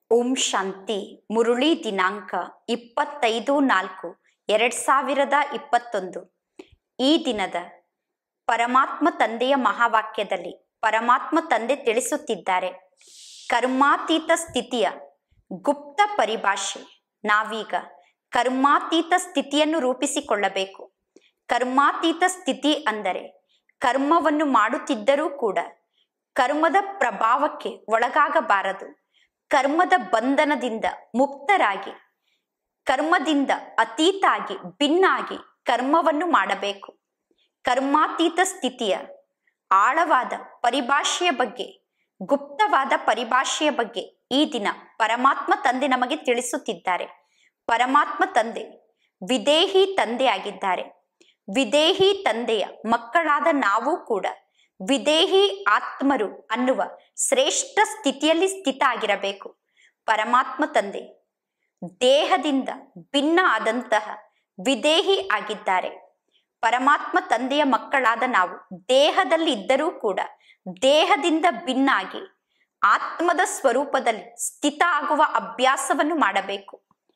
ಓಂ ಶಾಂತಿ ಮುರುಳಿ ದಿನಾಂಕ ಇಪ್ಪತ್ತೈದು ನಾಲ್ಕು ಎರಡ್ ಸಾವಿರದ ಇಪ್ಪತ್ತೊಂದು ಈ ದಿನದ ಪರಮಾತ್ಮ ತಂದೆಯ ಮಹಾವಾಕ್ಯದಲ್ಲಿ ಪರಮಾತ್ಮ ತಂದೆ ತಿಳಿಸುತ್ತಿದ್ದಾರೆ ಕರ್ಮಾತೀತ ಸ್ಥಿತಿಯ ಗುಪ್ತ ಪರಿಭಾಷೆ ನಾವೀಗ ಕರ್ಮಾತೀತ ಸ್ಥಿತಿಯನ್ನು ರೂಪಿಸಿಕೊಳ್ಳಬೇಕು ಕರ್ಮಾತೀತ ಸ್ಥಿತಿ ಅಂದರೆ ಕರ್ಮವನ್ನು ಮಾಡುತ್ತಿದ್ದರೂ ಕೂಡ ಕರ್ಮದ ಪ್ರಭಾವಕ್ಕೆ ಒಳಗಾಗಬಾರದು ಕರ್ಮದ ಬಂಧನದಿಂದ ಮುಕ್ತರಾಗಿ ಕರ್ಮದಿಂದ ಅತೀತಾಗಿ ಭಿನ್ನಾಗಿ ಕರ್ಮವನ್ನು ಮಾಡಬೇಕು ಕರ್ಮಾತೀತ ಸ್ಥಿತಿಯ ಆಳವಾದ ಪರಿಭಾಷೆಯ ಬಗ್ಗೆ ಗುಪ್ತವಾದ ಪರಿಭಾಷೆಯ ಬಗ್ಗೆ ಈ ದಿನ ಪರಮಾತ್ಮ ತಂದೆ ನಮಗೆ ತಿಳಿಸುತ್ತಿದ್ದಾರೆ ಪರಮಾತ್ಮ ತಂದೆ ವಿದೇಹಿ ತಂದೆ ಆಗಿದ್ದಾರೆ ವಿದೇಹಿ ತಂದೆಯ ಮಕ್ಕಳಾದ ನಾವು ಕೂಡ ವಿದೇಹಿ ಆತ್ಮರು ಅನ್ನುವ ಶ್ರೇಷ್ಠ ಸ್ಥಿತಿಯಲ್ಲಿ ಸ್ಥಿತ ಆಗಿರಬೇಕು ಪರಮಾತ್ಮ ತಂದೆ ದೇಹದಿಂದ ಭಿನ್ನ ಆದಂತಹ ವಿದೇಹಿ ಆಗಿದ್ದಾರೆ ಪರಮಾತ್ಮ ತಂದೆಯ ಮಕ್ಕಳಾದ ನಾವು ದೇಹದಲ್ಲಿ ಇದ್ದರೂ ಕೂಡ ದೇಹದಿಂದ ಭಿನ್ನಾಗಿ ಆತ್ಮದ ಸ್ವರೂಪದಲ್ಲಿ ಸ್ಥಿತ ಆಗುವ ಅಭ್ಯಾಸವನ್ನು ಮಾಡಬೇಕು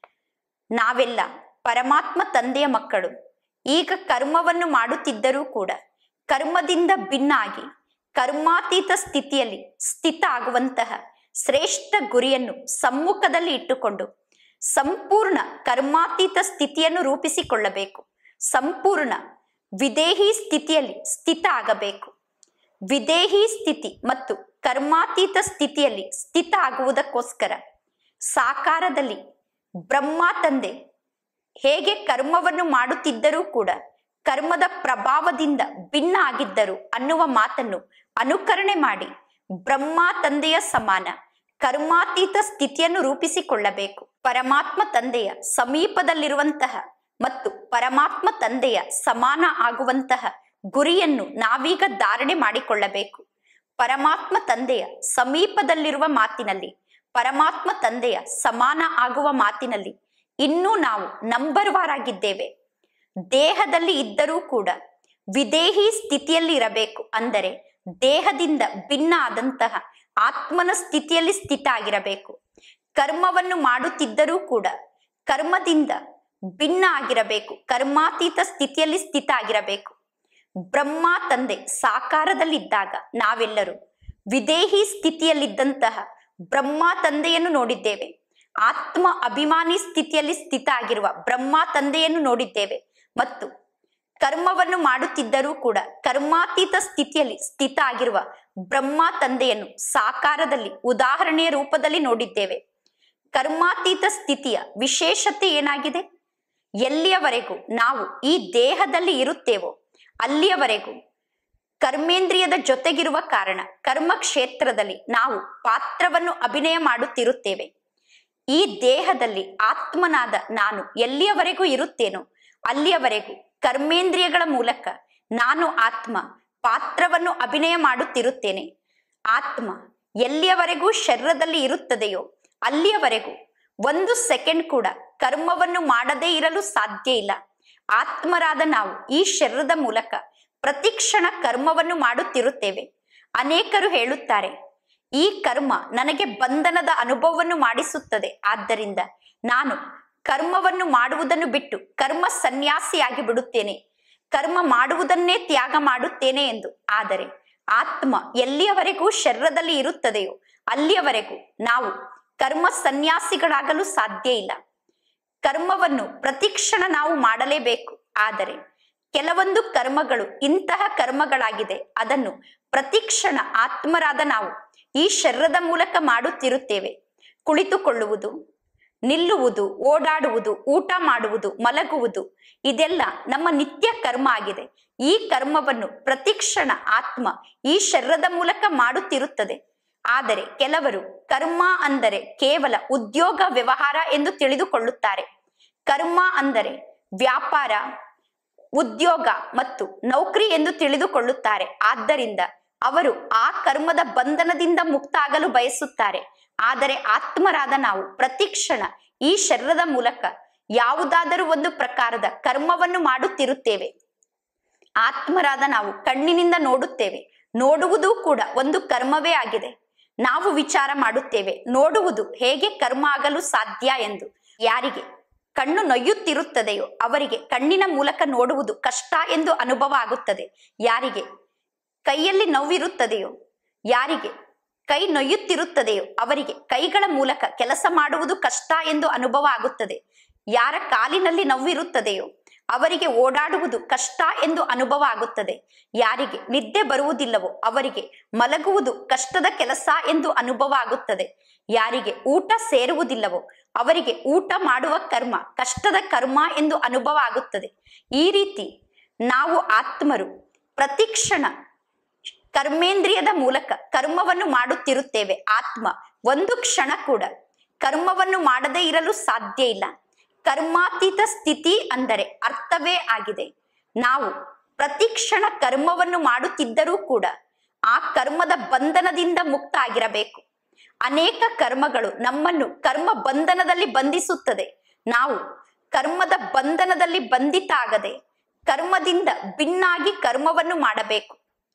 ನಾವೆಲ್ಲ ಪರಮಾತ್ಮ ತಂದೆಯ ಮಕ್ಕಳು ಈಗ ಕರ್ಮವನ್ನು ಮಾಡುತ್ತಿದ್ದರೂ ಕೂಡ ಕರ್ಮದಿಂದ ಭಿನ್ನಾಗಿ ಕರ್ಮಾತೀತ ಸ್ಥಿತಿಯಲ್ಲಿ ಸ್ಥಿತ ಆಗುವಂತಹ ಶ್ರೇಷ್ಠ ಗುರಿಯನ್ನು ಸಮ್ಮುಖದಲ್ಲಿ ಇಟ್ಟುಕೊಂಡು ಸಂಪೂರ್ಣ ಕರ್ಮಾತೀತ ಸ್ಥಿತಿಯನ್ನು ರೂಪಿಸಿಕೊಳ್ಳಬೇಕು ಸಂಪೂರ್ಣ ವಿದೇಹಿ ಸ್ಥಿತಿಯಲ್ಲಿ ಸ್ಥಿತ ಆಗಬೇಕು ವಿದೇಹಿ ಸ್ಥಿತಿ ಮತ್ತು ಕರ್ಮಾತೀತ ಸ್ಥಿತಿಯಲ್ಲಿ ಸ್ಥಿತ ಆಗುವುದಕ್ಕೋಸ್ಕರ ಸಾಕಾರದಲ್ಲಿ ಬ್ರಹ್ಮ ತಂದೆ ಹೇಗೆ ಕರ್ಮವನ್ನು ಮಾಡುತ್ತಿದ್ದರೂ ಕೂಡ ಕರ್ಮದ ಪ್ರಭಾವದಿಂದ ಭಿನ್ನ ಆಗಿದ್ದರು ಅನ್ನುವ ಮಾತನ್ನು ಅನುಕರಣೆ ಮಾಡಿ ಬ್ರಹ್ಮ ತಂದೆಯ ಸಮಾನ ಕರ್ಮಾತೀತ ಸ್ಥಿತಿಯನ್ನು ರೂಪಿಸಿಕೊಳ್ಳಬೇಕು ಪರಮಾತ್ಮ ತಂದೆಯ ಸಮೀಪದಲ್ಲಿರುವಂತಹ ಮತ್ತು ಪರಮಾತ್ಮ ತಂದೆಯ ಸಮಾನ ಆಗುವಂತಹ ಗುರಿಯನ್ನು ನಾವೀಗ ಧಾರಣೆ ಮಾಡಿಕೊಳ್ಳಬೇಕು ಪರಮಾತ್ಮ ತಂದೆಯ ಸಮೀಪದಲ್ಲಿರುವ ಮಾತಿನಲ್ಲಿ ಪರಮಾತ್ಮ ತಂದೆಯ ಸಮಾನ ಆಗುವ ಮಾತಿನಲ್ಲಿ ಇನ್ನೂ ನಾವು ನಂಬರ್ ವಾರ್ ಆಗಿದ್ದೇವೆ ದೇಹದಲ್ಲಿ ಇದ್ದರೂ ಕೂಡ ವಿದೇಹಿ ಸ್ಥಿತಿಯಲ್ಲಿ ಇರಬೇಕು ಅಂದರೆ ದೇಹದಿಂದ ಭಿನ್ನ ಆದಂತಹ ಆತ್ಮನ ಸ್ಥಿತಿಯಲ್ಲಿ ಸ್ಥಿತ ಆಗಿರಬೇಕು ಕರ್ಮವನ್ನು ಮಾಡುತ್ತಿದ್ದರೂ ಕೂಡ ಕರ್ಮದಿಂದ ಭಿನ್ನ ಆಗಿರಬೇಕು ಕರ್ಮಾತೀತ ಸ್ಥಿತಿಯಲ್ಲಿ ಸ್ಥಿತ ಆಗಿರಬೇಕು ಬ್ರಹ್ಮ ತಂದೆ ಸಾಕಾರದಲ್ಲಿದ್ದಾಗ ನಾವೆಲ್ಲರೂ ವಿದೇಹಿ ಸ್ಥಿತಿಯಲ್ಲಿದ್ದಂತಹ ಬ್ರಹ್ಮ ತಂದೆಯನ್ನು ನೋಡಿದ್ದೇವೆ ಆತ್ಮ ಅಭಿಮಾನಿ ಸ್ಥಿತಿಯಲ್ಲಿ ಸ್ಥಿತ ಆಗಿರುವ ಬ್ರಹ್ಮ ತಂದೆಯನ್ನು ನೋಡಿದ್ದೇವೆ ಮತ್ತು ಕರ್ಮವನ್ನು ಮಾಡುತ್ತಿದ್ದರೂ ಕೂಡ ಕರ್ಮಾತೀತ ಸ್ಥಿತಿಯಲ್ಲಿ ಸ್ಥಿತ ಆಗಿರುವ ಬ್ರಹ್ಮ ತಂದೆಯನ್ನು ಸಾಕಾರದಲ್ಲಿ ಉದಾಹರಣೆಯ ರೂಪದಲ್ಲಿ ನೋಡಿದ್ದೇವೆ ಕರ್ಮಾತೀತ ಸ್ಥಿತಿಯ ವಿಶೇಷತೆ ಏನಾಗಿದೆ ಎಲ್ಲಿಯವರೆಗೂ ನಾವು ಈ ದೇಹದಲ್ಲಿ ಇರುತ್ತೇವೋ ಅಲ್ಲಿಯವರೆಗೂ ಕರ್ಮೇಂದ್ರಿಯದ ಜೊತೆಗಿರುವ ಕಾರಣ ಕರ್ಮ ಕ್ಷೇತ್ರದಲ್ಲಿ ನಾವು ಪಾತ್ರವನ್ನು ಅಭಿನಯ ಮಾಡುತ್ತಿರುತ್ತೇವೆ ಈ ದೇಹದಲ್ಲಿ ಆತ್ಮನಾದ ನಾನು ಎಲ್ಲಿಯವರೆಗೂ ಇರುತ್ತೇನೋ ಅಲ್ಲಿಯವರೆಗೂ ಕರ್ಮೇಂದ್ರಿಯಗಳ ಮೂಲಕ ನಾನು ಆತ್ಮ ಪಾತ್ರವನ್ನು ಅಭಿನಯ ಮಾಡುತ್ತಿರುತ್ತೇನೆ ಆತ್ಮ ಎಲ್ಲಿಯವರೆಗೂ ಶರೀರದಲ್ಲಿ ಇರುತ್ತದೆಯೋ ಅಲ್ಲಿಯವರೆಗೂ ಒಂದು ಸೆಕೆಂಡ್ ಕೂಡ ಕರ್ಮವನ್ನು ಮಾಡದೇ ಇರಲು ಸಾಧ್ಯ ಇಲ್ಲ ಆತ್ಮರಾದ ನಾವು ಈ ಶರೀರದ ಮೂಲಕ ಪ್ರತಿಕ್ಷಣ ಕರ್ಮವನ್ನು ಮಾಡುತ್ತಿರುತ್ತೇವೆ ಅನೇಕರು ಹೇಳುತ್ತಾರೆ ಈ ಕರ್ಮ ನನಗೆ ಬಂಧನದ ಅನುಭವವನ್ನು ಮಾಡಿಸುತ್ತದೆ ಆದ್ದರಿಂದ ನಾನು ಕರ್ಮವನ್ನು ಮಾಡುವುದನ್ನು ಬಿಟ್ಟು ಕರ್ಮ ಸನ್ಯಾಸಿಯಾಗಿ ಬಿಡುತ್ತೇನೆ ಕರ್ಮ ಮಾಡುವುದನ್ನೇ ತ್ಯಾಗ ಮಾಡುತ್ತೇನೆ ಎಂದು ಆದರೆ ಆತ್ಮ ಎಲ್ಲಿಯವರೆಗೂ ಶರೀರದಲ್ಲಿ ಇರುತ್ತದೆಯೋ ಅಲ್ಲಿಯವರೆಗೂ ನಾವು ಕರ್ಮ ಸನ್ಯಾಸಿಗಳಾಗಲು ಸಾಧ್ಯ ಇಲ್ಲ ಕರ್ಮವನ್ನು ಪ್ರತಿಕ್ಷಣ ನಾವು ಮಾಡಲೇಬೇಕು ಆದರೆ ಕೆಲವೊಂದು ಕರ್ಮಗಳು ಇಂತಹ ಕರ್ಮಗಳಾಗಿದೆ ಅದನ್ನು ಪ್ರತಿಕ್ಷಣ ಆತ್ಮರಾದ ನಾವು ಈ ಶರೀರದ ಮೂಲಕ ಮಾಡುತ್ತಿರುತ್ತೇವೆ ಕುಳಿತುಕೊಳ್ಳುವುದು ನಿಲ್ಲುವುದು ಓಡಾಡುವುದು ಊಟ ಮಾಡುವುದು ಮಲಗುವುದು ಇದೆಲ್ಲ ನಮ್ಮ ನಿತ್ಯ ಕರ್ಮ ಆಗಿದೆ ಈ ಕರ್ಮವನ್ನು ಪ್ರತಿಕ್ಷಣ ಆತ್ಮ ಈ ಶರೀರದ ಮೂಲಕ ಮಾಡುತ್ತಿರುತ್ತದೆ ಆದರೆ ಕೆಲವರು ಕರ್ಮ ಅಂದರೆ ಕೇವಲ ಉದ್ಯೋಗ ವ್ಯವಹಾರ ಎಂದು ತಿಳಿದುಕೊಳ್ಳುತ್ತಾರೆ ಕರ್ಮ ಅಂದರೆ ವ್ಯಾಪಾರ ಉದ್ಯೋಗ ಮತ್ತು ನೌಕರಿ ಎಂದು ತಿಳಿದುಕೊಳ್ಳುತ್ತಾರೆ ಆದ್ದರಿಂದ ಅವರು ಆ ಕರ್ಮದ ಬಂಧನದಿಂದ ಮುಕ್ತ ಆಗಲು ಬಯಸುತ್ತಾರೆ ಆದರೆ ಆತ್ಮರಾದ ನಾವು ಪ್ರತಿಕ್ಷಣ ಈ ಶರೀರದ ಮೂಲಕ ಯಾವುದಾದರೂ ಒಂದು ಪ್ರಕಾರದ ಕರ್ಮವನ್ನು ಮಾಡುತ್ತಿರುತ್ತೇವೆ ಆತ್ಮರಾದ ನಾವು ಕಣ್ಣಿನಿಂದ ನೋಡುತ್ತೇವೆ ನೋಡುವುದೂ ಕೂಡ ಒಂದು ಕರ್ಮವೇ ಆಗಿದೆ ನಾವು ವಿಚಾರ ಮಾಡುತ್ತೇವೆ ನೋಡುವುದು ಹೇಗೆ ಕರ್ಮ ಆಗಲು ಸಾಧ್ಯ ಎಂದು ಯಾರಿಗೆ ಕಣ್ಣು ನೊಯ್ಯುತ್ತಿರುತ್ತದೆಯೋ ಅವರಿಗೆ ಕಣ್ಣಿನ ಮೂಲಕ ನೋಡುವುದು ಕಷ್ಟ ಎಂದು ಅನುಭವ ಆಗುತ್ತದೆ ಯಾರಿಗೆ ಕೈಯಲ್ಲಿ ನೋವಿರುತ್ತದೆಯೋ ಯಾರಿಗೆ ಕೈ ನೊಯ್ಯುತ್ತಿರುತ್ತದೆಯೋ ಅವರಿಗೆ ಕೈಗಳ ಮೂಲಕ ಕೆಲಸ ಮಾಡುವುದು ಕಷ್ಟ ಎಂದು ಅನುಭವ ಆಗುತ್ತದೆ ಯಾರ ಕಾಲಿನಲ್ಲಿ ನೋವಿರುತ್ತದೆಯೋ ಅವರಿಗೆ ಓಡಾಡುವುದು ಕಷ್ಟ ಎಂದು ಅನುಭವ ಆಗುತ್ತದೆ ಯಾರಿಗೆ ನಿದ್ದೆ ಬರುವುದಿಲ್ಲವೋ ಅವರಿಗೆ ಮಲಗುವುದು ಕಷ್ಟದ ಕೆಲಸ ಎಂದು ಅನುಭವ ಆಗುತ್ತದೆ ಯಾರಿಗೆ ಊಟ ಸೇರುವುದಿಲ್ಲವೋ ಅವರಿಗೆ ಊಟ ಮಾಡುವ ಕರ್ಮ ಕಷ್ಟದ ಕರ್ಮ ಎಂದು ಅನುಭವ ಆಗುತ್ತದೆ ಈ ರೀತಿ ನಾವು ಆತ್ಮರು ಪ್ರತಿಕ್ಷಣ ಕರ್ಮೇಂದ್ರಿಯದ ಮೂಲಕ ಕರ್ಮವನ್ನು ಮಾಡುತ್ತಿರುತ್ತೇವೆ ಆತ್ಮ ಒಂದು ಕ್ಷಣ ಕೂಡ ಕರ್ಮವನ್ನು ಮಾಡದೇ ಇರಲು ಸಾಧ್ಯ ಇಲ್ಲ ಕರ್ಮಾತೀತ ಸ್ಥಿತಿ ಅಂದರೆ ಅರ್ಥವೇ ಆಗಿದೆ ನಾವು ಪ್ರತಿ ಕ್ಷಣ ಕರ್ಮವನ್ನು ಮಾಡುತ್ತಿದ್ದರೂ ಕೂಡ ಆ ಕರ್ಮದ ಬಂಧನದಿಂದ ಮುಕ್ತ ಆಗಿರಬೇಕು ಅನೇಕ ಕರ್ಮಗಳು ನಮ್ಮನ್ನು ಕರ್ಮ ಬಂಧನದಲ್ಲಿ ಬಂಧಿಸುತ್ತದೆ ನಾವು ಕರ್ಮದ ಬಂಧನದಲ್ಲಿ ಬಂಧಿತ ಆಗದೆ ಕರ್ಮದಿಂದ ಭಿನ್ನಾಗಿ ಕರ್ಮವನ್ನು ಮಾಡಬೇಕು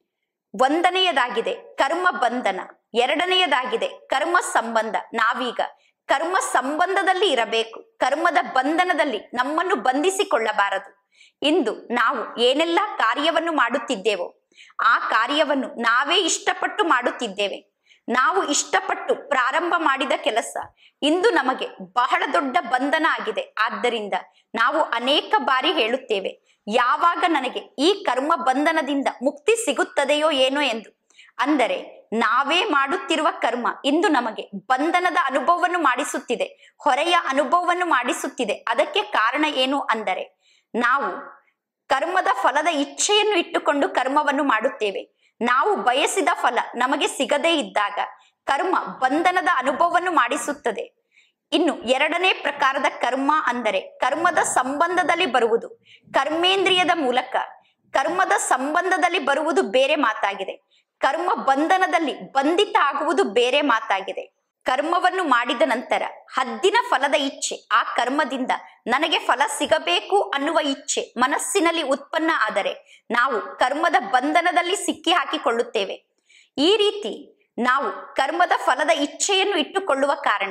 ಒಂದನೆಯದಾಗಿದೆ ಕರ್ಮ ಬಂಧನ ಎರಡನೆಯದಾಗಿದೆ ಕರ್ಮ ಸಂಬಂಧ ನಾವೀಗ ಕರ್ಮ ಸಂಬಂಧದಲ್ಲಿ ಇರಬೇಕು ಕರ್ಮದ ಬಂಧನದಲ್ಲಿ ನಮ್ಮನ್ನು ಬಂಧಿಸಿಕೊಳ್ಳಬಾರದು ಇಂದು ನಾವು ಏನೆಲ್ಲ ಕಾರ್ಯವನ್ನು ಮಾಡುತ್ತಿದ್ದೇವೋ ಆ ಕಾರ್ಯವನ್ನು ನಾವೇ ಇಷ್ಟಪಟ್ಟು ಮಾಡುತ್ತಿದ್ದೇವೆ ನಾವು ಇಷ್ಟಪಟ್ಟು ಪ್ರಾರಂಭ ಮಾಡಿದ ಕೆಲಸ ಇಂದು ನಮಗೆ ಬಹಳ ದೊಡ್ಡ ಬಂಧನ ಆಗಿದೆ ಆದ್ದರಿಂದ ನಾವು ಅನೇಕ ಬಾರಿ ಹೇಳುತ್ತೇವೆ ಯಾವಾಗ ನನಗೆ ಈ ಕರ್ಮ ಬಂಧನದಿಂದ ಮುಕ್ತಿ ಸಿಗುತ್ತದೆಯೋ ಏನೋ ಎಂದು ಅಂದರೆ ನಾವೇ ಮಾಡುತ್ತಿರುವ ಕರ್ಮ ಇಂದು ನಮಗೆ ಬಂಧನದ ಅನುಭವವನ್ನು ಮಾಡಿಸುತ್ತಿದೆ ಹೊರೆಯ ಅನುಭವವನ್ನು ಮಾಡಿಸುತ್ತಿದೆ ಅದಕ್ಕೆ ಕಾರಣ ಏನು ಅಂದರೆ ನಾವು ಕರ್ಮದ ಫಲದ ಇಚ್ಛೆಯನ್ನು ಇಟ್ಟುಕೊಂಡು ಕರ್ಮವನ್ನು ಮಾಡುತ್ತೇವೆ ನಾವು ಬಯಸಿದ ಫಲ ನಮಗೆ ಸಿಗದೇ ಇದ್ದಾಗ ಕರ್ಮ ಬಂಧನದ ಅನುಭವವನ್ನು ಮಾಡಿಸುತ್ತದೆ ಇನ್ನು ಎರಡನೇ ಪ್ರಕಾರದ ಕರ್ಮ ಅಂದರೆ ಕರ್ಮದ ಸಂಬಂಧದಲ್ಲಿ ಬರುವುದು ಕರ್ಮೇಂದ್ರಿಯದ ಮೂಲಕ ಕರ್ಮದ ಸಂಬಂಧದಲ್ಲಿ ಬರುವುದು ಬೇರೆ ಮಾತಾಗಿದೆ ಕರ್ಮ ಬಂಧನದಲ್ಲಿ ಬಂಧಿತ ಆಗುವುದು ಬೇರೆ ಮಾತಾಗಿದೆ ಕರ್ಮವನ್ನು ಮಾಡಿದ ನಂತರ ಹದ್ದಿನ ಫಲದ ಇಚ್ಛೆ ಆ ಕರ್ಮದಿಂದ ನನಗೆ ಫಲ ಸಿಗಬೇಕು ಅನ್ನುವ ಇಚ್ಛೆ ಮನಸ್ಸಿನಲ್ಲಿ ಉತ್ಪನ್ನ ಆದರೆ ನಾವು ಕರ್ಮದ ಬಂಧನದಲ್ಲಿ ಸಿಕ್ಕಿ ಹಾಕಿಕೊಳ್ಳುತ್ತೇವೆ ಈ ರೀತಿ ನಾವು ಕರ್ಮದ ಫಲದ ಇಚ್ಛೆಯನ್ನು ಇಟ್ಟುಕೊಳ್ಳುವ ಕಾರಣ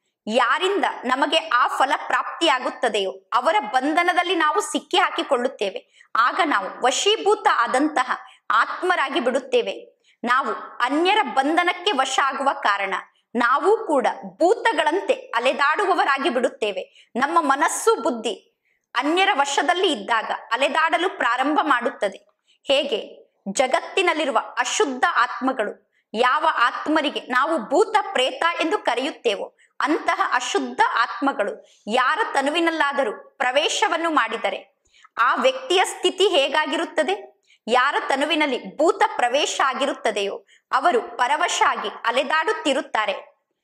ಯಾರಿಂದ ನಮಗೆ ಆ ಫಲ ಪ್ರಾಪ್ತಿಯಾಗುತ್ತದೆಯೋ ಅವರ ಬಂಧನದಲ್ಲಿ ನಾವು ಸಿಕ್ಕಿ ಹಾಕಿಕೊಳ್ಳುತ್ತೇವೆ ಆಗ ನಾವು ವಶೀಭೂತ ಆದಂತಹ ಆತ್ಮರಾಗಿ ಬಿಡುತ್ತೇವೆ ನಾವು ಅನ್ಯರ ಬಂಧನಕ್ಕೆ ವಶ ಆಗುವ ಕಾರಣ ನಾವು ಕೂಡ ಭೂತಗಳಂತೆ ಅಲೆದಾಡುವವರಾಗಿ ಬಿಡುತ್ತೇವೆ ನಮ್ಮ ಮನಸ್ಸು ಬುದ್ಧಿ ಅನ್ಯರ ವಶದಲ್ಲಿ ಇದ್ದಾಗ ಅಲೆದಾಡಲು ಪ್ರಾರಂಭ ಮಾಡುತ್ತದೆ ಹೇಗೆ ಜಗತ್ತಿನಲ್ಲಿರುವ ಅಶುದ್ಧ ಆತ್ಮಗಳು ಯಾವ ಆತ್ಮರಿಗೆ ನಾವು ಭೂತ ಪ್ರೇತ ಎಂದು ಕರೆಯುತ್ತೇವೋ ಅಂತಹ ಅಶುದ್ಧ ಆತ್ಮಗಳು ಯಾರ ತನುವಿನಲ್ಲಾದರೂ ಪ್ರವೇಶವನ್ನು ಮಾಡಿದರೆ ಆ ವ್ಯಕ್ತಿಯ ಸ್ಥಿತಿ ಹೇಗಾಗಿರುತ್ತದೆ ಯಾರ ತನುವಿನಲ್ಲಿ ಭೂತ ಪ್ರವೇಶ ಆಗಿರುತ್ತದೆಯೋ ಅವರು ಪರವಶ ಆಗಿ ಅಲೆದಾಡುತ್ತಿರುತ್ತಾರೆ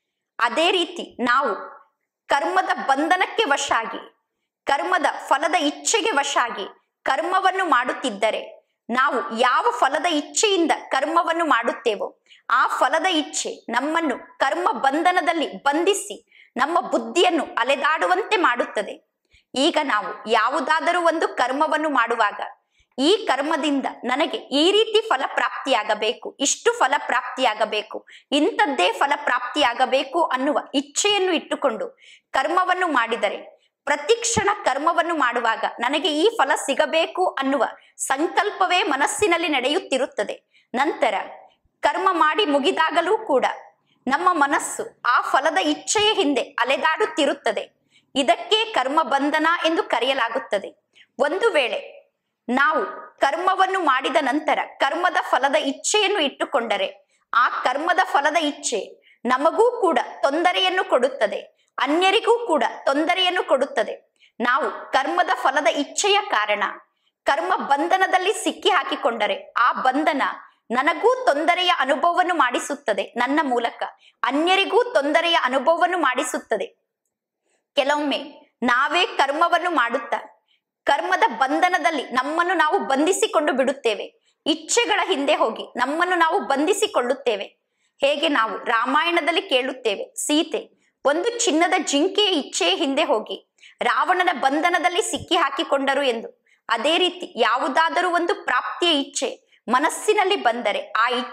ಅದೇ ರೀತಿ ನಾವು ಕರ್ಮದ ಬಂಧನಕ್ಕೆ ವಶ ಆಗಿ ಕರ್ಮದ ಫಲದ ಇಚ್ಛೆಗೆ ವಶ ಆಗಿ ಕರ್ಮವನ್ನು ಮಾಡುತ್ತಿದ್ದರೆ ನಾವು ಯಾವ ಫಲದ ಇಚ್ಛೆಯಿಂದ ಕರ್ಮವನ್ನು ಮಾಡುತ್ತೇವೋ ಆ ಫಲದ ಇಚ್ಛೆ ನಮ್ಮನ್ನು ಕರ್ಮ ಬಂಧನದಲ್ಲಿ ಬಂಧಿಸಿ ನಮ್ಮ ಬುದ್ಧಿಯನ್ನು ಅಲೆದಾಡುವಂತೆ ಮಾಡುತ್ತದೆ ಈಗ ನಾವು ಯಾವುದಾದರೂ ಒಂದು ಕರ್ಮವನ್ನು ಮಾಡುವಾಗ ಈ ಕರ್ಮದಿಂದ ನನಗೆ ಈ ರೀತಿ ಫಲ ಪ್ರಾಪ್ತಿಯಾಗಬೇಕು ಇಷ್ಟು ಫಲ ಪ್ರಾಪ್ತಿಯಾಗಬೇಕು ಇಂಥದ್ದೇ ಫಲ ಪ್ರಾಪ್ತಿಯಾಗಬೇಕು ಅನ್ನುವ ಇಚ್ಛೆಯನ್ನು ಇಟ್ಟುಕೊಂಡು ಕರ್ಮವನ್ನು ಮಾಡಿದರೆ ಪ್ರತಿಕ್ಷಣ ಕರ್ಮವನ್ನು ಮಾಡುವಾಗ ನನಗೆ ಈ ಫಲ ಸಿಗಬೇಕು ಅನ್ನುವ ಸಂಕಲ್ಪವೇ ಮನಸ್ಸಿನಲ್ಲಿ ನಡೆಯುತ್ತಿರುತ್ತದೆ ನಂತರ ಕರ್ಮ ಮಾಡಿ ಮುಗಿದಾಗಲೂ ಕೂಡ ನಮ್ಮ ಮನಸ್ಸು ಆ ಫಲದ ಇಚ್ಛೆಯ ಹಿಂದೆ ಅಲೆದಾಡುತ್ತಿರುತ್ತದೆ ಇದಕ್ಕೆ ಕರ್ಮ ಬಂಧನ ಎಂದು ಕರೆಯಲಾಗುತ್ತದೆ ಒಂದು ವೇಳೆ ನಾವು ಕರ್ಮವನ್ನು ಮಾಡಿದ ನಂತರ ಕರ್ಮದ ಫಲದ ಇಚ್ಛೆಯನ್ನು ಇಟ್ಟುಕೊಂಡರೆ ಆ ಕರ್ಮದ ಫಲದ ಇಚ್ಛೆ ನಮಗೂ ಕೂಡ ತೊಂದರೆಯನ್ನು ಕೊಡುತ್ತದೆ ಅನ್ಯರಿಗೂ ಕೂಡ ತೊಂದರೆಯನ್ನು ಕೊಡುತ್ತದೆ ನಾವು ಕರ್ಮದ ಫಲದ ಇಚ್ಛೆಯ ಕಾರಣ ಕರ್ಮ ಬಂಧನದಲ್ಲಿ ಸಿಕ್ಕಿ ಹಾಕಿಕೊಂಡರೆ ಆ ಬಂಧನ ನನಗೂ ತೊಂದರೆಯ ಅನುಭವವನ್ನು ಮಾಡಿಸುತ್ತದೆ ನನ್ನ ಮೂಲಕ ಅನ್ಯರಿಗೂ ತೊಂದರೆಯ ಅನುಭವವನ್ನು ಮಾಡಿಸುತ್ತದೆ ಕೆಲವೊಮ್ಮೆ ನಾವೇ ಕರ್ಮವನ್ನು ಮಾಡುತ್ತಾ ಕರ್ಮದ ಬಂಧನದಲ್ಲಿ ನಮ್ಮನ್ನು ನಾವು ಬಂಧಿಸಿಕೊಂಡು ಬಿಡುತ್ತೇವೆ ಇಚ್ಛೆಗಳ ಹಿಂದೆ ಹೋಗಿ ನಮ್ಮನ್ನು ನಾವು ಬಂಧಿಸಿಕೊಳ್ಳುತ್ತೇವೆ ಹೇಗೆ ನಾವು ರಾಮಾಯಣದಲ್ಲಿ ಕೇಳುತ್ತೇವೆ ಸೀತೆ ಒಂದು ಚಿನ್ನದ ಜಿಂಕೆಯ ಇಚ್ಛೆಯ ಹಿಂದೆ ಹೋಗಿ ರಾವಣನ ಬಂಧನದಲ್ಲಿ ಸಿಕ್ಕಿ ಹಾಕಿಕೊಂಡರು ಎಂದು ಅದೇ ರೀತಿ ಯಾವುದಾದರೂ ಒಂದು ಪ್ರಾಪ್ತಿಯ ಇಚ್ಛೆ ಮನಸ್ಸಿನಲ್ಲಿ ಬಂದರೆ ಆ ಇಚ್ಛೆ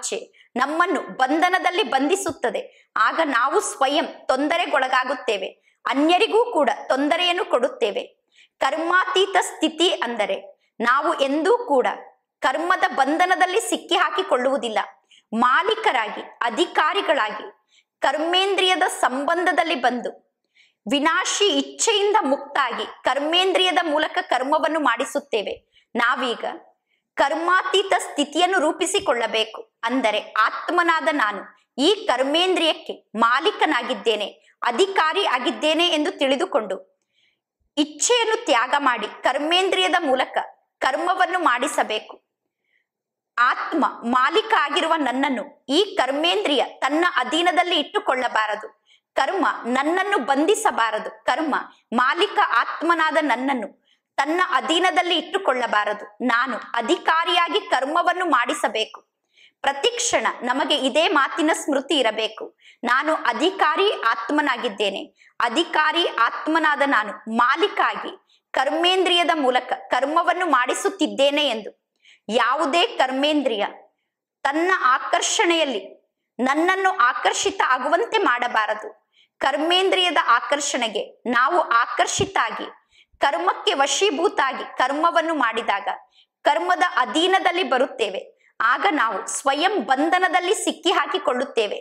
ನಮ್ಮನ್ನು ಬಂಧನದಲ್ಲಿ ಬಂಧಿಸುತ್ತದೆ ಆಗ ನಾವು ಸ್ವಯಂ ತೊಂದರೆಗೊಳಗಾಗುತ್ತೇವೆ ಅನ್ಯರಿಗೂ ಕೂಡ ತೊಂದರೆಯನ್ನು ಕೊಡುತ್ತೇವೆ ಕರ್ಮಾತೀತ ಸ್ಥಿತಿ ಅಂದರೆ ನಾವು ಎಂದೂ ಕೂಡ ಕರ್ಮದ ಬಂಧನದಲ್ಲಿ ಸಿಕ್ಕಿ ಹಾಕಿಕೊಳ್ಳುವುದಿಲ್ಲ ಮಾಲೀಕರಾಗಿ ಅಧಿಕಾರಿಗಳಾಗಿ ಕರ್ಮೇಂದ್ರಿಯದ ಸಂಬಂಧದಲ್ಲಿ ಬಂದು ವಿನಾಶಿ ಇಚ್ಛೆಯಿಂದ ಮುಕ್ತಾಗಿ ಕರ್ಮೇಂದ್ರಿಯದ ಮೂಲಕ ಕರ್ಮವನ್ನು ಮಾಡಿಸುತ್ತೇವೆ ನಾವೀಗ ಕರ್ಮಾತೀತ ಸ್ಥಿತಿಯನ್ನು ರೂಪಿಸಿಕೊಳ್ಳಬೇಕು ಅಂದರೆ ಆತ್ಮನಾದ ನಾನು ಈ ಕರ್ಮೇಂದ್ರಿಯಕ್ಕೆ ಮಾಲೀಕನಾಗಿದ್ದೇನೆ ಅಧಿಕಾರಿ ಆಗಿದ್ದೇನೆ ಎಂದು ತಿಳಿದುಕೊಂಡು ಇಚ್ಛೆಯನ್ನು ತ್ಯಾಗ ಮಾಡಿ ಕರ್ಮೇಂದ್ರಿಯದ ಮೂಲಕ ಕರ್ಮವನ್ನು ಮಾಡಿಸಬೇಕು ಆತ್ಮ ಮಾಲೀಕ ಆಗಿರುವ ನನ್ನನ್ನು ಈ ಕರ್ಮೇಂದ್ರಿಯ ತನ್ನ ಅಧೀನದಲ್ಲಿ ಇಟ್ಟುಕೊಳ್ಳಬಾರದು ಕರ್ಮ ನನ್ನನ್ನು ಬಂಧಿಸಬಾರದು ಕರ್ಮ ಮಾಲೀಕ ಆತ್ಮನಾದ ನನ್ನನ್ನು ತನ್ನ ಅಧೀನದಲ್ಲಿ ಇಟ್ಟುಕೊಳ್ಳಬಾರದು ನಾನು ಅಧಿಕಾರಿಯಾಗಿ ಕರ್ಮವನ್ನು ಮಾಡಿಸಬೇಕು ಪ್ರತಿಕ್ಷಣ ನಮಗೆ ಇದೇ ಮಾತಿನ ಸ್ಮೃತಿ ಇರಬೇಕು ನಾನು ಅಧಿಕಾರಿ ಆತ್ಮನಾಗಿದ್ದೇನೆ ಅಧಿಕಾರಿ ಆತ್ಮನಾದ ನಾನು ಮಾಲೀಕ ಆಗಿ ಕರ್ಮೇಂದ್ರಿಯದ ಮೂಲಕ ಕರ್ಮವನ್ನು ಮಾಡಿಸುತ್ತಿದ್ದೇನೆ ಎಂದು ಯಾವುದೇ ಕರ್ಮೇಂದ್ರಿಯ ತನ್ನ ಆಕರ್ಷಣೆಯಲ್ಲಿ ನನ್ನನ್ನು ಆಕರ್ಷಿತ ಆಗುವಂತೆ ಮಾಡಬಾರದು ಕರ್ಮೇಂದ್ರಿಯದ ಆಕರ್ಷಣೆಗೆ ನಾವು ಆಕರ್ಷಿತ ಆಗಿ ಕರ್ಮಕ್ಕೆ ವಶೀಭೂತಾಗಿ ಕರ್ಮವನ್ನು ಮಾಡಿದಾಗ ಕರ್ಮದ ಅಧೀನದಲ್ಲಿ ಬರುತ್ತೇವೆ ಆಗ ನಾವು ಸ್ವಯಂ ಬಂಧನದಲ್ಲಿ ಸಿಕ್ಕಿ ಹಾಕಿಕೊಳ್ಳುತ್ತೇವೆ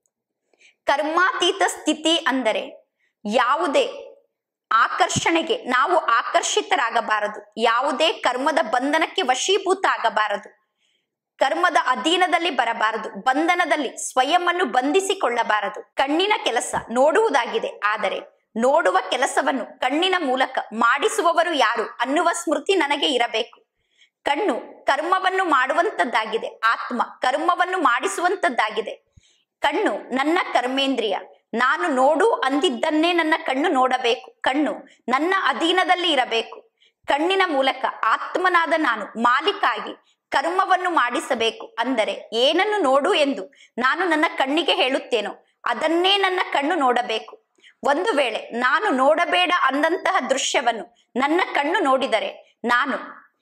ಕರ್ಮಾತೀತ ಸ್ಥಿತಿ ಅಂದರೆ ಯಾವುದೇ ಆಕರ್ಷಣೆಗೆ ನಾವು ಆಕರ್ಷಿತರಾಗಬಾರದು ಯಾವುದೇ ಕರ್ಮದ ಬಂಧನಕ್ಕೆ ವಶೀಭೂತ ಆಗಬಾರದು ಕರ್ಮದ ಅಧೀನದಲ್ಲಿ ಬರಬಾರದು ಬಂಧನದಲ್ಲಿ ಸ್ವಯಂವನ್ನು ಬಂಧಿಸಿಕೊಳ್ಳಬಾರದು ಕಣ್ಣಿನ ಕೆಲಸ ನೋಡುವುದಾಗಿದೆ ಆದರೆ ನೋಡುವ ಕೆಲಸವನ್ನು ಕಣ್ಣಿನ ಮೂಲಕ ಮಾಡಿಸುವವರು ಯಾರು ಅನ್ನುವ ಸ್ಮೃತಿ ನನಗೆ ಇರಬೇಕು ಕಣ್ಣು ಕರ್ಮವನ್ನು ಮಾಡುವಂತದ್ದಾಗಿದೆ ಆತ್ಮ ಕರ್ಮವನ್ನು ಮಾಡಿಸುವಂತದ್ದಾಗಿದೆ ಕಣ್ಣು ನನ್ನ ಕರ್ಮೇಂದ್ರಿಯ ನಾನು ನೋಡು ಅಂದಿದ್ದನ್ನೇ ನನ್ನ ಕಣ್ಣು ನೋಡಬೇಕು ಕಣ್ಣು ನನ್ನ ಅಧೀನದಲ್ಲಿ ಇರಬೇಕು ಕಣ್ಣಿನ ಮೂಲಕ ಆತ್ಮನಾದ ನಾನು ಮಾಲೀಕಾಗಿ ಕರ್ಮವನ್ನು ಮಾಡಿಸಬೇಕು ಅಂದರೆ ಏನನ್ನು ನೋಡು ಎಂದು ನಾನು ನನ್ನ ಕಣ್ಣಿಗೆ ಹೇಳುತ್ತೇನೋ ಅದನ್ನೇ ನನ್ನ ಕಣ್ಣು ನೋಡಬೇಕು ಒಂದು ವೇಳೆ ನಾನು ನೋಡಬೇಡ ಅಂದಂತಹ ದೃಶ್ಯವನ್ನು ನನ್ನ ಕಣ್ಣು ನೋಡಿದರೆ ನಾನು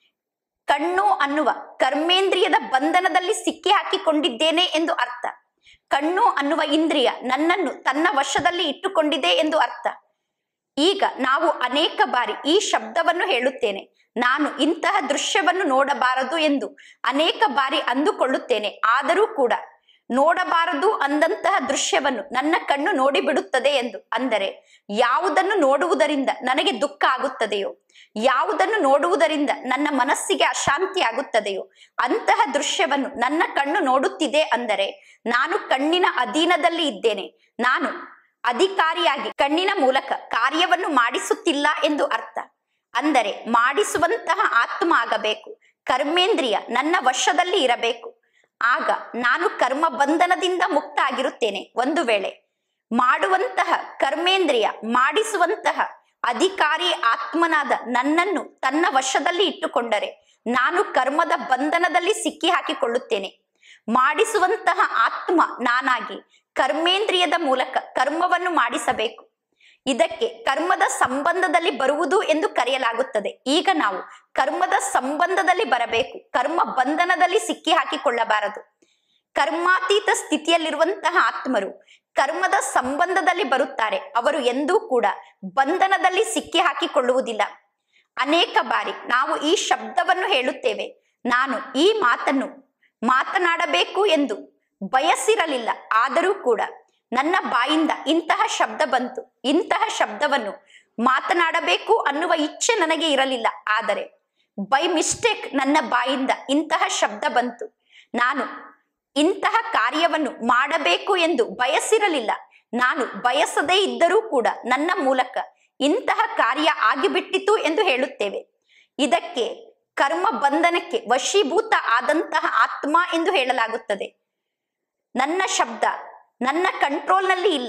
ಕಣ್ಣು ಅನ್ನುವ ಕರ್ಮೇಂದ್ರಿಯದ ಬಂಧನದಲ್ಲಿ ಸಿಕ್ಕಿ ಹಾಕಿಕೊಂಡಿದ್ದೇನೆ ಎಂದು ಅರ್ಥ ಕಣ್ಣು ಅನ್ನುವ ಇಂದ್ರಿಯ ನನ್ನನ್ನು ತನ್ನ ವಶದಲ್ಲಿ ಇಟ್ಟುಕೊಂಡಿದೆ ಎಂದು ಅರ್ಥ ಈಗ ನಾವು ಅನೇಕ ಬಾರಿ ಈ ಶಬ್ದವನ್ನು ಹೇಳುತ್ತೇನೆ ನಾನು ಇಂತಹ ದೃಶ್ಯವನ್ನು ನೋಡಬಾರದು ಎಂದು ಅನೇಕ ಬಾರಿ ಅಂದುಕೊಳ್ಳುತ್ತೇನೆ ಆದರೂ ಕೂಡ ನೋಡಬಾರದು ಅಂದಂತಹ ದೃಶ್ಯವನ್ನು ನನ್ನ ಕಣ್ಣು ನೋಡಿಬಿಡುತ್ತದೆ ಎಂದು ಅಂದರೆ ಯಾವುದನ್ನು ನೋಡುವುದರಿಂದ ನನಗೆ ದುಃಖ ಆಗುತ್ತದೆಯೋ ಯಾವುದನ್ನು ನೋಡುವುದರಿಂದ ನನ್ನ ಮನಸ್ಸಿಗೆ ಅಶಾಂತಿ ಆಗುತ್ತದೆಯೋ ಅಂತಹ ದೃಶ್ಯವನ್ನು ನನ್ನ ಕಣ್ಣು ನೋಡುತ್ತಿದೆ ಅಂದರೆ ನಾನು ಕಣ್ಣಿನ ಅಧೀನದಲ್ಲಿ ಇದ್ದೇನೆ ನಾನು ಅಧಿಕಾರಿಯಾಗಿ ಕಣ್ಣಿನ ಮೂಲಕ ಕಾರ್ಯವನ್ನು ಮಾಡಿಸುತ್ತಿಲ್ಲ ಎಂದು ಅರ್ಥ ಅಂದರೆ ಮಾಡಿಸುವಂತಹ ಆತ್ಮ ಆಗಬೇಕು ಕರ್ಮೇಂದ್ರಿಯ ನನ್ನ ವಶದಲ್ಲಿ ಇರಬೇಕು ಆಗ ನಾನು ಕರ್ಮ ಬಂಧನದಿಂದ ಮುಕ್ತ ಆಗಿರುತ್ತೇನೆ ಒಂದು ವೇಳೆ ಮಾಡುವಂತಹ ಕರ್ಮೇಂದ್ರಿಯ ಮಾಡಿಸುವಂತಹ ಅಧಿಕಾರಿ ಆತ್ಮನಾದ ನನ್ನನ್ನು ತನ್ನ ವಶದಲ್ಲಿ ಇಟ್ಟುಕೊಂಡರೆ ನಾನು ಕರ್ಮದ ಬಂಧನದಲ್ಲಿ ಸಿಕ್ಕಿ ಹಾಕಿಕೊಳ್ಳುತ್ತೇನೆ ಮಾಡಿಸುವಂತಹ ಆತ್ಮ ನಾನಾಗಿ ಕರ್ಮೇಂದ್ರಿಯದ ಮೂಲಕ ಕರ್ಮವನ್ನು ಮಾಡಿಸಬೇಕು ಇದಕ್ಕೆ ಕರ್ಮದ ಸಂಬಂಧದಲ್ಲಿ ಬರುವುದು ಎಂದು ಕರೆಯಲಾಗುತ್ತದೆ ಈಗ ನಾವು ಕರ್ಮದ ಸಂಬಂಧದಲ್ಲಿ ಬರಬೇಕು ಕರ್ಮ ಬಂಧನದಲ್ಲಿ ಸಿಕ್ಕಿ ಹಾಕಿಕೊಳ್ಳಬಾರದು ಕರ್ಮಾತೀತ ಸ್ಥಿತಿಯಲ್ಲಿರುವಂತಹ ಆತ್ಮರು ಕರ್ಮದ ಸಂಬಂಧದಲ್ಲಿ ಬರುತ್ತಾರೆ ಅವರು ಎಂದೂ ಕೂಡ ಬಂಧನದಲ್ಲಿ ಸಿಕ್ಕಿ ಹಾಕಿಕೊಳ್ಳುವುದಿಲ್ಲ ಅನೇಕ ಬಾರಿ ನಾವು ಈ ಶಬ್ದವನ್ನು ಹೇಳುತ್ತೇವೆ ನಾನು ಈ ಮಾತನ್ನು ಮಾತನಾಡಬೇಕು ಎಂದು ಬಯಸಿರಲಿಲ್ಲ ಆದರೂ ಕೂಡ ನನ್ನ ಬಾಯಿಂದ ಇಂತಹ ಶಬ್ದ ಬಂತು ಇಂತಹ ಶಬ್ದವನ್ನು ಮಾತನಾಡಬೇಕು ಅನ್ನುವ ಇಚ್ಛೆ ನನಗೆ ಇರಲಿಲ್ಲ ಆದರೆ ಬೈ ಮಿಸ್ಟೇಕ್ ನನ್ನ ಬಾಯಿಂದ ಇಂತಹ ಶಬ್ದ ಬಂತು ನಾನು ಇಂತಹ ಕಾರ್ಯವನ್ನು ಮಾಡಬೇಕು ಎಂದು ಬಯಸಿರಲಿಲ್ಲ ನಾನು ಬಯಸದೇ ಇದ್ದರೂ ಕೂಡ ನನ್ನ ಮೂಲಕ ಇಂತಹ ಕಾರ್ಯ ಆಗಿಬಿಟ್ಟಿತು ಎಂದು ಹೇಳುತ್ತೇವೆ ಇದಕ್ಕೆ ಕರ್ಮ ಬಂಧನಕ್ಕೆ ವಶೀಭೂತ ಆದಂತಹ ಆತ್ಮ ಎಂದು ಹೇಳಲಾಗುತ್ತದೆ ನನ್ನ ಶಬ್ದ ನನ್ನ ಕಂಟ್ರೋಲ್ನಲ್ಲಿ ಇಲ್ಲ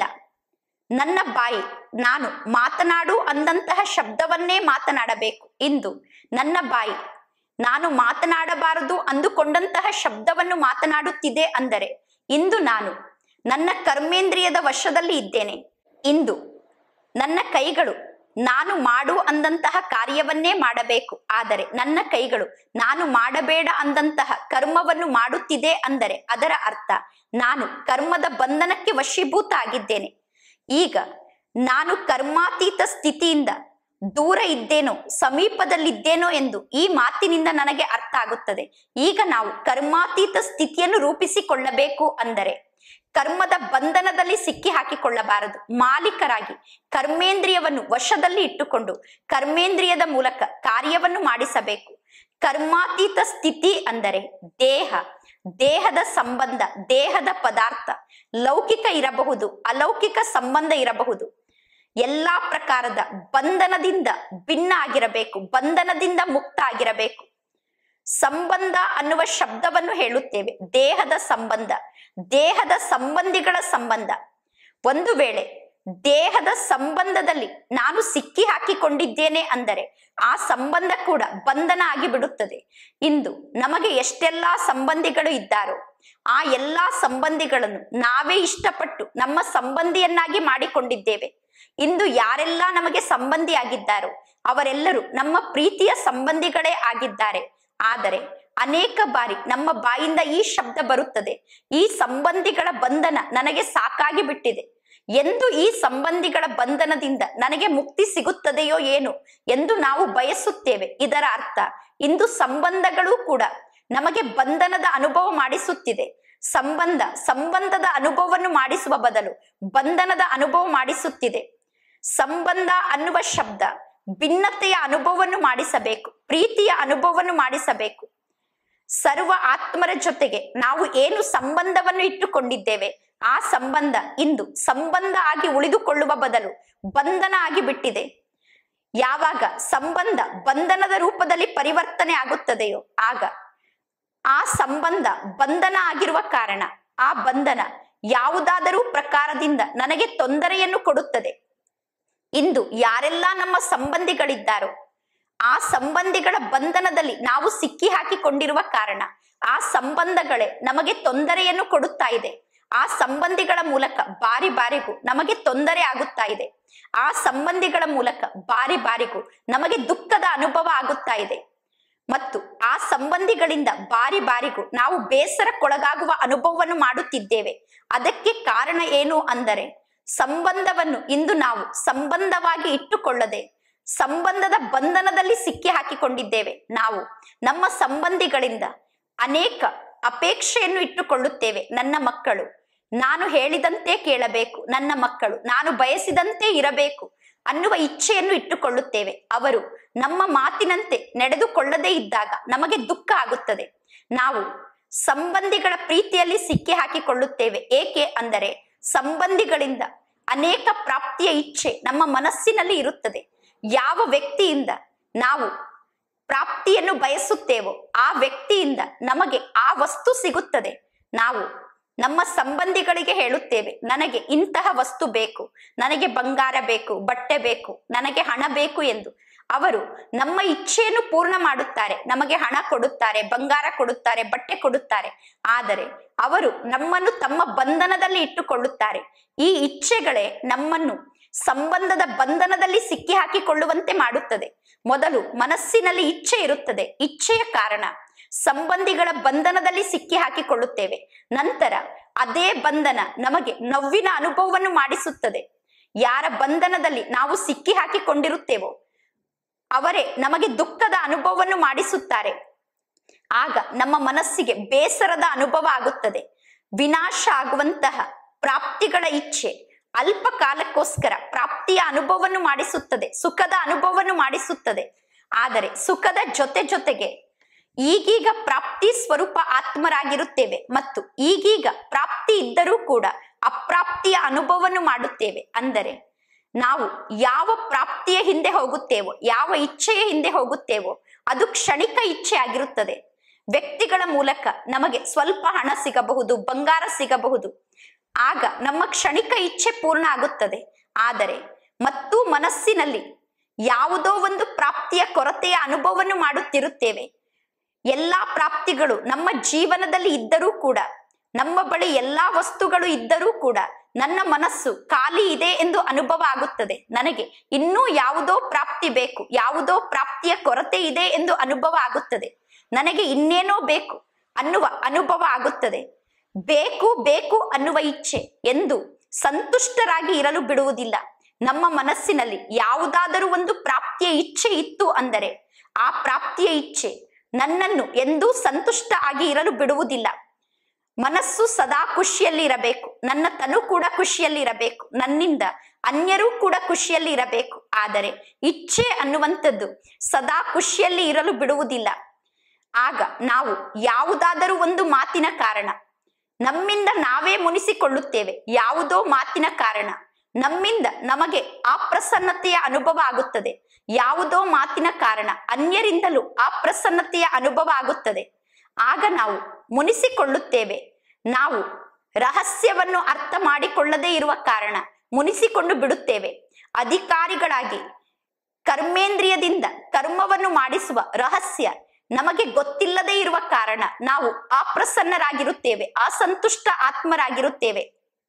ನನ್ನ ಬಾಯಿ ನಾನು ಮಾತನಾಡು ಅಂದಂತಹ ಶಬ್ದವನ್ನೇ ಮಾತನಾಡಬೇಕು ಇಂದು ನನ್ನ ಬಾಯಿ ನಾನು ಮಾತನಾಡಬಾರದು ಅಂದುಕೊಂಡಂತಹ ಶಬ್ದವನ್ನು ಮಾತನಾಡುತ್ತಿದೆ ಅಂದರೆ ಇಂದು ನಾನು ನನ್ನ ಕರ್ಮೇಂದ್ರಿಯದ ವಶದಲ್ಲಿ ಇದ್ದೇನೆ ಇಂದು ನನ್ನ ಕೈಗಳು ನಾನು ಮಾಡು ಅಂದಂತಹ ಕಾರ್ಯವನ್ನೇ ಮಾಡಬೇಕು ಆದರೆ ನನ್ನ ಕೈಗಳು ನಾನು ಮಾಡಬೇಡ ಅಂದಂತಹ ಕರ್ಮವನ್ನು ಮಾಡುತ್ತಿದೆ ಅಂದರೆ ಅದರ ಅರ್ಥ ನಾನು ಕರ್ಮದ ಬಂಧನಕ್ಕೆ ವಶೀಭೂತ ಆಗಿದ್ದೇನೆ ಈಗ ನಾನು ಕರ್ಮಾತೀತ ಸ್ಥಿತಿಯಿಂದ ದೂರ ಇದ್ದೇನೋ ಸಮೀಪದಲ್ಲಿದ್ದೇನೋ ಎಂದು ಈ ಮಾತಿನಿಂದ ನನಗೆ ಅರ್ಥ ಆಗುತ್ತದೆ ಈಗ ನಾವು ಕರ್ಮಾತೀತ ಸ್ಥಿತಿಯನ್ನು ರೂಪಿಸಿಕೊಳ್ಳಬೇಕು ಅಂದರೆ ಕರ್ಮದ ಬಂಧನದಲ್ಲಿ ಸಿಕ್ಕಿ ಹಾಕಿಕೊಳ್ಳಬಾರದು ಮಾಲೀಕರಾಗಿ ಕರ್ಮೇಂದ್ರಿಯವನ್ನು ವಶದಲ್ಲಿ ಇಟ್ಟುಕೊಂಡು ಕರ್ಮೇಂದ್ರಿಯದ ಮೂಲಕ ಕಾರ್ಯವನ್ನು ಮಾಡಿಸಬೇಕು ಕರ್ಮಾತೀತ ಸ್ಥಿತಿ ಅಂದರೆ ದೇಹ ದೇಹದ ಸಂಬಂಧ ದೇಹದ ಪದಾರ್ಥ ಲೌಕಿಕ ಇರಬಹುದು ಅಲೌಕಿಕ ಸಂಬಂಧ ಇರಬಹುದು ಎಲ್ಲಾ ಪ್ರಕಾರದ ಬಂಧನದಿಂದ ಭಿನ್ನ ಆಗಿರಬೇಕು ಬಂಧನದಿಂದ ಮುಕ್ತ ಆಗಿರಬೇಕು ಸಂಬಂಧ ಅನ್ನುವ ಶಬ್ದವನ್ನು ಹೇಳುತ್ತೇವೆ ದೇಹದ ಸಂಬಂಧ ದೇಹದ ಸಂಬಂಧಿಗಳ ಸಂಬಂಧ ಒಂದು ವೇಳೆ ದೇಹದ ಸಂಬಂಧದಲ್ಲಿ ನಾನು ಸಿಕ್ಕಿ ಹಾಕಿಕೊಂಡಿದ್ದೇನೆ ಅಂದರೆ ಆ ಸಂಬಂಧ ಕೂಡ ಬಂಧನ ಆಗಿ ಬಿಡುತ್ತದೆ ಇಂದು ನಮಗೆ ಎಷ್ಟೆಲ್ಲಾ ಸಂಬಂಧಿಗಳು ಇದ್ದಾರೋ ಆ ಎಲ್ಲಾ ಸಂಬಂಧಿಗಳನ್ನು ನಾವೇ ಇಷ್ಟಪಟ್ಟು ನಮ್ಮ ಸಂಬಂಧಿಯನ್ನಾಗಿ ಮಾಡಿಕೊಂಡಿದ್ದೇವೆ ಇಂದು ಯಾರೆಲ್ಲ ನಮಗೆ ಸಂಬಂಧಿಯಾಗಿದ್ದಾರೋ ಅವರೆಲ್ಲರೂ ನಮ್ಮ ಪ್ರೀತಿಯ ಸಂಬಂಧಿಗಳೇ ಆಗಿದ್ದಾರೆ ಆದರೆ ಅನೇಕ ಬಾರಿ ನಮ್ಮ ಬಾಯಿಂದ ಈ ಶಬ್ದ ಬರುತ್ತದೆ ಈ ಸಂಬಂಧಿಗಳ ಬಂಧನ ನನಗೆ ಸಾಕಾಗಿ ಬಿಟ್ಟಿದೆ ಎಂದು ಈ ಸಂಬಂಧಿಗಳ ಬಂಧನದಿಂದ ನನಗೆ ಮುಕ್ತಿ ಸಿಗುತ್ತದೆಯೋ ಏನು ಎಂದು ನಾವು ಬಯಸುತ್ತೇವೆ ಇದರ ಅರ್ಥ ಇಂದು ಸಂಬಂಧಗಳು ಕೂಡ ನಮಗೆ ಬಂಧನದ ಅನುಭವ ಮಾಡಿಸುತ್ತಿದೆ ಸಂಬಂಧ ಸಂಬಂಧದ ಅನುಭವವನ್ನು ಮಾಡಿಸುವ ಬದಲು ಬಂಧನದ ಅನುಭವ ಮಾಡಿಸುತ್ತಿದೆ ಸಂಬಂಧ ಅನ್ನುವ ಶಬ್ದ ಭಿನ್ನತೆಯ ಅನುಭವವನ್ನು ಮಾಡಿಸಬೇಕು ಪ್ರೀತಿಯ ಅನುಭವವನ್ನು ಮಾಡಿಸಬೇಕು ಸರ್ವ ಆತ್ಮರ ಜೊತೆಗೆ ನಾವು ಏನು ಸಂಬಂಧವನ್ನು ಇಟ್ಟುಕೊಂಡಿದ್ದೇವೆ ಆ ಸಂಬಂಧ ಇಂದು ಸಂಬಂಧ ಆಗಿ ಉಳಿದುಕೊಳ್ಳುವ ಬದಲು ಬಂಧನ ಆಗಿ ಬಿಟ್ಟಿದೆ ಯಾವಾಗ ಸಂಬಂಧ ಬಂಧನದ ರೂಪದಲ್ಲಿ ಪರಿವರ್ತನೆ ಆಗುತ್ತದೆಯೋ ಆಗ ಆ ಸಂಬಂಧ ಬಂಧನ ಆಗಿರುವ ಕಾರಣ ಆ ಬಂಧನ ಯಾವುದಾದರೂ ಪ್ರಕಾರದಿಂದ ನನಗೆ ತೊಂದರೆಯನ್ನು ಕೊಡುತ್ತದೆ ಇಂದು ಯಾರೆಲ್ಲ ನಮ್ಮ ಸಂಬಂಧಿಗಳಿದ್ದಾರೋ ಆ ಸಂಬಂಧಿಗಳ ಬಂಧನದಲ್ಲಿ ನಾವು ಸಿಕ್ಕಿ ಹಾಕಿಕೊಂಡಿರುವ ಕಾರಣ ಆ ಸಂಬಂಧಗಳೇ ನಮಗೆ ತೊಂದರೆಯನ್ನು ಕೊಡುತ್ತಾ ಇದೆ ಆ ಸಂಬಂಧಿಗಳ ಮೂಲಕ ಬಾರಿ ಬಾರಿಗೂ ನಮಗೆ ತೊಂದರೆ ಆಗುತ್ತಾ ಇದೆ ಆ ಸಂಬಂಧಿಗಳ ಮೂಲಕ ಬಾರಿ ಬಾರಿಗೂ ನಮಗೆ ದುಃಖದ ಅನುಭವ ಆಗುತ್ತಾ ಇದೆ ಮತ್ತು ಆ ಸಂಬಂಧಿಗಳಿಂದ ಬಾರಿ ಬಾರಿಗೂ ನಾವು ಬೇಸರಕ್ಕೊಳಗಾಗುವ ಅನುಭವವನ್ನು ಮಾಡುತ್ತಿದ್ದೇವೆ ಅದಕ್ಕೆ ಕಾರಣ ಏನು ಅಂದರೆ ಸಂಬಂಧವನ್ನು ಇಂದು ನಾವು ಸಂಬಂಧವಾಗಿ ಇಟ್ಟುಕೊಳ್ಳದೆ ಸಂಬಂಧದ ಬಂಧನದಲ್ಲಿ ಸಿಕ್ಕಿ ಹಾಕಿಕೊಂಡಿದ್ದೇವೆ ನಾವು ನಮ್ಮ ಸಂಬಂಧಿಗಳಿಂದ ಅನೇಕ ಅಪೇಕ್ಷೆಯನ್ನು ಇಟ್ಟುಕೊಳ್ಳುತ್ತೇವೆ ನನ್ನ ಮಕ್ಕಳು ನಾನು ಹೇಳಿದಂತೆ ಕೇಳಬೇಕು ನನ್ನ ಮಕ್ಕಳು ನಾನು ಬಯಸಿದಂತೆ ಇರಬೇಕು ಅನ್ನುವ ಇಚ್ಛೆಯನ್ನು ಇಟ್ಟುಕೊಳ್ಳುತ್ತೇವೆ ಅವರು ನಮ್ಮ ಮಾತಿನಂತೆ ನಡೆದುಕೊಳ್ಳದೇ ಇದ್ದಾಗ ನಮಗೆ ದುಃಖ ಆಗುತ್ತದೆ ನಾವು ಸಂಬಂಧಿಗಳ ಪ್ರೀತಿಯಲ್ಲಿ ಸಿಕ್ಕಿ ಹಾಕಿಕೊಳ್ಳುತ್ತೇವೆ ಏಕೆ ಅಂದರೆ ಸಂಬಂಧಿಗಳಿಂದ ಅನೇಕ ಪ್ರಾಪ್ತಿಯ ಇಚ್ಛೆ ನಮ್ಮ ಮನಸ್ಸಿನಲ್ಲಿ ಇರುತ್ತದೆ ಯಾವ ವ್ಯಕ್ತಿಯಿಂದ ನಾವು ಪ್ರಾಪ್ತಿಯನ್ನು ಬಯಸುತ್ತೇವೋ ಆ ವ್ಯಕ್ತಿಯಿಂದ ನಮಗೆ ಆ ವಸ್ತು ಸಿಗುತ್ತದೆ ನಾವು ನಮ್ಮ ಸಂಬಂಧಿಗಳಿಗೆ ಹೇಳುತ್ತೇವೆ ನನಗೆ ಇಂತಹ ವಸ್ತು ಬೇಕು ನನಗೆ ಬಂಗಾರ ಬೇಕು ಬಟ್ಟೆ ಬೇಕು ನನಗೆ ಹಣ ಬೇಕು ಎಂದು ಅವರು ನಮ್ಮ ಇಚ್ಛೆಯನ್ನು ಪೂರ್ಣ ಮಾಡುತ್ತಾರೆ ನಮಗೆ ಹಣ ಕೊಡುತ್ತಾರೆ ಬಂಗಾರ ಕೊಡುತ್ತಾರೆ ಬಟ್ಟೆ ಕೊಡುತ್ತಾರೆ ಆದರೆ ಅವರು ನಮ್ಮನ್ನು ತಮ್ಮ ಬಂಧನದಲ್ಲಿ ಇಟ್ಟುಕೊಳ್ಳುತ್ತಾರೆ ಈ ಇಚ್ಛೆಗಳೇ ನಮ್ಮನ್ನು ಸಂಬಂಧದ ಬಂಧನದಲ್ಲಿ ಸಿಕ್ಕಿ ಹಾಕಿಕೊಳ್ಳುವಂತೆ ಮಾಡುತ್ತದೆ ಮೊದಲು ಮನಸ್ಸಿನಲ್ಲಿ ಇಚ್ಛೆ ಇರುತ್ತದೆ ಇಚ್ಛೆಯ ಕಾರಣ ಸಂಬಂಧಿಗಳ ಬಂಧನದಲ್ಲಿ ಸಿಕ್ಕಿ ಹಾಕಿಕೊಳ್ಳುತ್ತೇವೆ ನಂತರ ಅದೇ ಬಂಧನ ನಮಗೆ ನೋವಿನ ಅನುಭವವನ್ನು ಮಾಡಿಸುತ್ತದೆ ಯಾರ ಬಂಧನದಲ್ಲಿ ನಾವು ಸಿಕ್ಕಿ ಹಾಕಿಕೊಂಡಿರುತ್ತೇವೋ ಅವರೇ ನಮಗೆ ದುಃಖದ ಅನುಭವವನ್ನು ಮಾಡಿಸುತ್ತಾರೆ ಆಗ ನಮ್ಮ ಮನಸ್ಸಿಗೆ ಬೇಸರದ ಅನುಭವ ಆಗುತ್ತದೆ ವಿನಾಶ ಆಗುವಂತಹ ಪ್ರಾಪ್ತಿಗಳ ಇಚ್ಛೆ ಅಲ್ಪ ಕಾಲಕ್ಕೋಸ್ಕರ ಪ್ರಾಪ್ತಿಯ ಅನುಭವವನ್ನು ಮಾಡಿಸುತ್ತದೆ ಸುಖದ ಅನುಭವವನ್ನು ಮಾಡಿಸುತ್ತದೆ ಆದರೆ ಸುಖದ ಜೊತೆ ಜೊತೆಗೆ ಈಗೀಗ ಪ್ರಾಪ್ತಿ ಸ್ವರೂಪ ಆತ್ಮರಾಗಿರುತ್ತೇವೆ ಮತ್ತು ಈಗೀಗ ಪ್ರಾಪ್ತಿ ಇದ್ದರೂ ಕೂಡ ಅಪ್ರಾಪ್ತಿಯ ಅನುಭವವನ್ನು ಮಾಡುತ್ತೇವೆ ಅಂದರೆ ನಾವು ಯಾವ ಪ್ರಾಪ್ತಿಯ ಹಿಂದೆ ಹೋಗುತ್ತೇವೋ ಯಾವ ಇಚ್ಛೆಯ ಹಿಂದೆ ಹೋಗುತ್ತೇವೋ ಅದು ಕ್ಷಣಿಕ ಇಚ್ಛೆ ಆಗಿರುತ್ತದೆ ವ್ಯಕ್ತಿಗಳ ಮೂಲಕ ನಮಗೆ ಸ್ವಲ್ಪ ಹಣ ಸಿಗಬಹುದು ಬಂಗಾರ ಸಿಗಬಹುದು ಆಗ ನಮ್ಮ ಕ್ಷಣಿಕ ಇಚ್ಛೆ ಪೂರ್ಣ ಆಗುತ್ತದೆ ಆದರೆ ಮತ್ತು ಮನಸ್ಸಿನಲ್ಲಿ ಯಾವುದೋ ಒಂದು ಪ್ರಾಪ್ತಿಯ ಕೊರತೆಯ ಅನುಭವವನ್ನು ಮಾಡುತ್ತಿರುತ್ತೇವೆ ಎಲ್ಲಾ ಪ್ರಾಪ್ತಿಗಳು ನಮ್ಮ ಜೀವನದಲ್ಲಿ ಇದ್ದರೂ ಕೂಡ ನಮ್ಮ ಬಳಿ ಎಲ್ಲಾ ವಸ್ತುಗಳು ಇದ್ದರೂ ಕೂಡ ನನ್ನ ಮನಸ್ಸು ಖಾಲಿ ಇದೆ ಎಂದು ಅನುಭವ ಆಗುತ್ತದೆ ನನಗೆ ಇನ್ನೂ ಯಾವುದೋ ಪ್ರಾಪ್ತಿ ಬೇಕು ಯಾವುದೋ ಪ್ರಾಪ್ತಿಯ ಕೊರತೆ ಇದೆ ಎಂದು ಅನುಭವ ಆಗುತ್ತದೆ ನನಗೆ ಇನ್ನೇನೋ ಬೇಕು ಅನ್ನುವ ಅನುಭವ ಆಗುತ್ತದೆ ಬೇಕು ಬೇಕು ಅನ್ನುವ ಇಚ್ಛೆ ಎಂದು ಸಂತುಷ್ಟರಾಗಿ ಇರಲು ಬಿಡುವುದಿಲ್ಲ ನಮ್ಮ ಮನಸ್ಸಿನಲ್ಲಿ ಯಾವುದಾದರೂ ಒಂದು ಪ್ರಾಪ್ತಿಯ ಇಚ್ಛೆ ಇತ್ತು ಅಂದರೆ ಆ ಪ್ರಾಪ್ತಿಯ ಇಚ್ಛೆ ನನ್ನನ್ನು ಎಂದೂ ಸಂತುಷ್ಟ ಆಗಿ ಇರಲು ಬಿಡುವುದಿಲ್ಲ ಮನಸ್ಸು ಸದಾ ಖುಷಿಯಲ್ಲಿ ಇರಬೇಕು ನನ್ನ ತನು ಕೂಡ ಖುಷಿಯಲ್ಲಿ ಇರಬೇಕು ನನ್ನಿಂದ ಅನ್ಯರೂ ಕೂಡ ಖುಷಿಯಲ್ಲಿ ಇರಬೇಕು ಆದರೆ ಇಚ್ಛೆ ಅನ್ನುವಂಥದ್ದು ಸದಾ ಖುಷಿಯಲ್ಲಿ ಇರಲು ಬಿಡುವುದಿಲ್ಲ ಆಗ ನಾವು ಯಾವುದಾದರೂ ಒಂದು ಮಾತಿನ ಕಾರಣ ನಮ್ಮಿಂದ ನಾವೇ ಮುನಿಸಿಕೊಳ್ಳುತ್ತೇವೆ ಯಾವುದೋ ಮಾತಿನ ಕಾರಣ ನಮ್ಮಿಂದ ನಮಗೆ ಅಪ್ರಸನ್ನತೆಯ ಅನುಭವ ಆಗುತ್ತದೆ ಯಾವುದೋ ಮಾತಿನ ಕಾರಣ ಅನ್ಯರಿಂದಲೂ ಅಪ್ರಸನ್ನತೆಯ ಅನುಭವ ಆಗುತ್ತದೆ ಆಗ ನಾವು ಮುನಿಸಿಕೊಳ್ಳುತ್ತೇವೆ ನಾವು ರಹಸ್ಯವನ್ನು ಅರ್ಥ ಮಾಡಿಕೊಳ್ಳದೇ ಇರುವ ಕಾರಣ ಮುನಿಸಿಕೊಂಡು ಬಿಡುತ್ತೇವೆ ಅಧಿಕಾರಿಗಳಾಗಿ ಕರ್ಮೇಂದ್ರಿಯದಿಂದ ಕರ್ಮವನ್ನು ಮಾಡಿಸುವ ರಹಸ್ಯ ನಮಗೆ ಗೊತ್ತಿಲ್ಲದೇ ಇರುವ ಕಾರಣ ನಾವು ಅಪ್ರಸನ್ನರಾಗಿರುತ್ತೇವೆ ಅಸಂತುಷ್ಟ ಆತ್ಮರಾಗಿರುತ್ತೇವೆ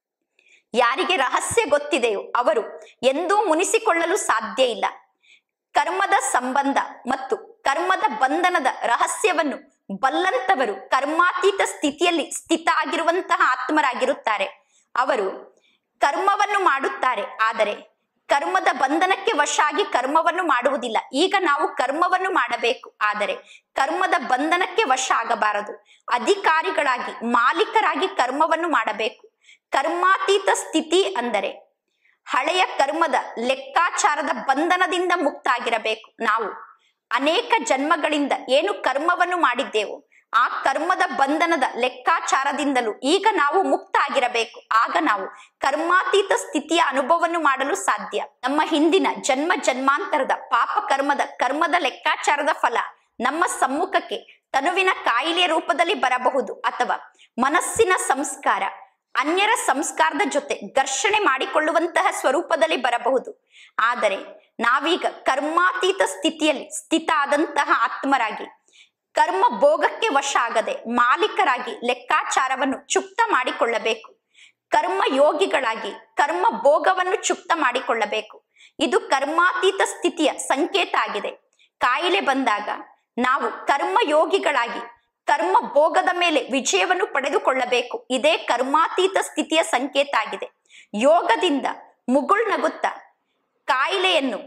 ಯಾರಿಗೆ ರಹಸ್ಯ ಗೊತ್ತಿದೆಯೋ ಅವರು ಎಂದೂ ಮುನಿಸಿಕೊಳ್ಳಲು ಸಾಧ್ಯ ಇಲ್ಲ ಕರ್ಮದ ಸಂಬಂಧ ಮತ್ತು ಕರ್ಮದ ಬಂಧನದ ರಹಸ್ಯವನ್ನು ಬಲ್ಲಂತವರು ಕರ್ಮಾತೀತ ಸ್ಥಿತಿಯಲ್ಲಿ ಸ್ಥಿತ ಆಗಿರುವಂತಹ ಆತ್ಮರಾಗಿರುತ್ತಾರೆ ಅವರು ಕರ್ಮವನ್ನು ಮಾಡುತ್ತಾರೆ ಆದರೆ ಕರ್ಮದ ಬಂಧನಕ್ಕೆ ವಶ ಆಗಿ ಕರ್ಮವನ್ನು ಮಾಡುವುದಿಲ್ಲ ಈಗ ನಾವು ಕರ್ಮವನ್ನು ಮಾಡಬೇಕು ಆದರೆ ಕರ್ಮದ ಬಂಧನಕ್ಕೆ ವಶ ಆಗಬಾರದು ಅಧಿಕಾರಿಗಳಾಗಿ ಮಾಲೀಕರಾಗಿ ಕರ್ಮವನ್ನು ಮಾಡಬೇಕು ಕರ್ಮಾತೀತ ಸ್ಥಿತಿ ಅಂದರೆ ಹಳೆಯ ಕರ್ಮದ ಲೆಕ್ಕಾಚಾರದ ಬಂಧನದಿಂದ ಮುಕ್ತ ಆಗಿರಬೇಕು ನಾವು ಅನೇಕ ಜನ್ಮಗಳಿಂದ ಏನು ಕರ್ಮವನ್ನು ಮಾಡಿದ್ದೆವು ಆ ಕರ್ಮದ ಬಂಧನದ ಲೆಕ್ಕಾಚಾರದಿಂದಲೂ ಈಗ ನಾವು ಮುಕ್ತ ಆಗಿರಬೇಕು ಆಗ ನಾವು ಕರ್ಮಾತೀತ ಸ್ಥಿತಿಯ ಅನುಭವವನ್ನು ಮಾಡಲು ಸಾಧ್ಯ ನಮ್ಮ ಹಿಂದಿನ ಜನ್ಮ ಜನ್ಮಾಂತರದ ಪಾಪ ಕರ್ಮದ ಕರ್ಮದ ಲೆಕ್ಕಾಚಾರದ ಫಲ ನಮ್ಮ ಸಮ್ಮುಖಕ್ಕೆ ತನುವಿನ ಕಾಯಿಲೆಯ ರೂಪದಲ್ಲಿ ಬರಬಹುದು ಅಥವಾ ಮನಸ್ಸಿನ ಸಂಸ್ಕಾರ ಅನ್ಯರ ಸಂಸ್ಕಾರದ ಜೊತೆ ಘರ್ಷಣೆ ಮಾಡಿಕೊಳ್ಳುವಂತಹ ಸ್ವರೂಪದಲ್ಲಿ ಬರಬಹುದು ಆದರೆ ನಾವೀಗ ಕರ್ಮಾತೀತ ಸ್ಥಿತಿಯಲ್ಲಿ ಸ್ಥಿತ ಆದಂತಹ ಆತ್ಮರಾಗಿ ಕರ್ಮ ಭೋಗಕ್ಕೆ ವಶ ಆಗದೆ ಮಾಲೀಕರಾಗಿ ಲೆಕ್ಕಾಚಾರವನ್ನು ಚುಕ್ತ ಮಾಡಿಕೊಳ್ಳಬೇಕು ಕರ್ಮ ಯೋಗಿಗಳಾಗಿ ಕರ್ಮ ಭೋಗವನ್ನು ಚುಕ್ತ ಮಾಡಿಕೊಳ್ಳಬೇಕು ಇದು ಕರ್ಮಾತೀತ ಸ್ಥಿತಿಯ ಸಂಕೇತ ಆಗಿದೆ ಕಾಯಿಲೆ ಬಂದಾಗ ನಾವು ಕರ್ಮ ಯೋಗಿಗಳಾಗಿ ಕರ್ಮ ಭೋಗದ ಮೇಲೆ ವಿಜಯವನ್ನು ಪಡೆದುಕೊಳ್ಳಬೇಕು ಇದೇ ಕರ್ಮಾತೀತ ಸ್ಥಿತಿಯ ಸಂಕೇತ ಆಗಿದೆ ಯೋಗದಿಂದ ಮುಗುಳ್ನಗುತ್ತಾ ಕಾಯಿಲೆಯನ್ನು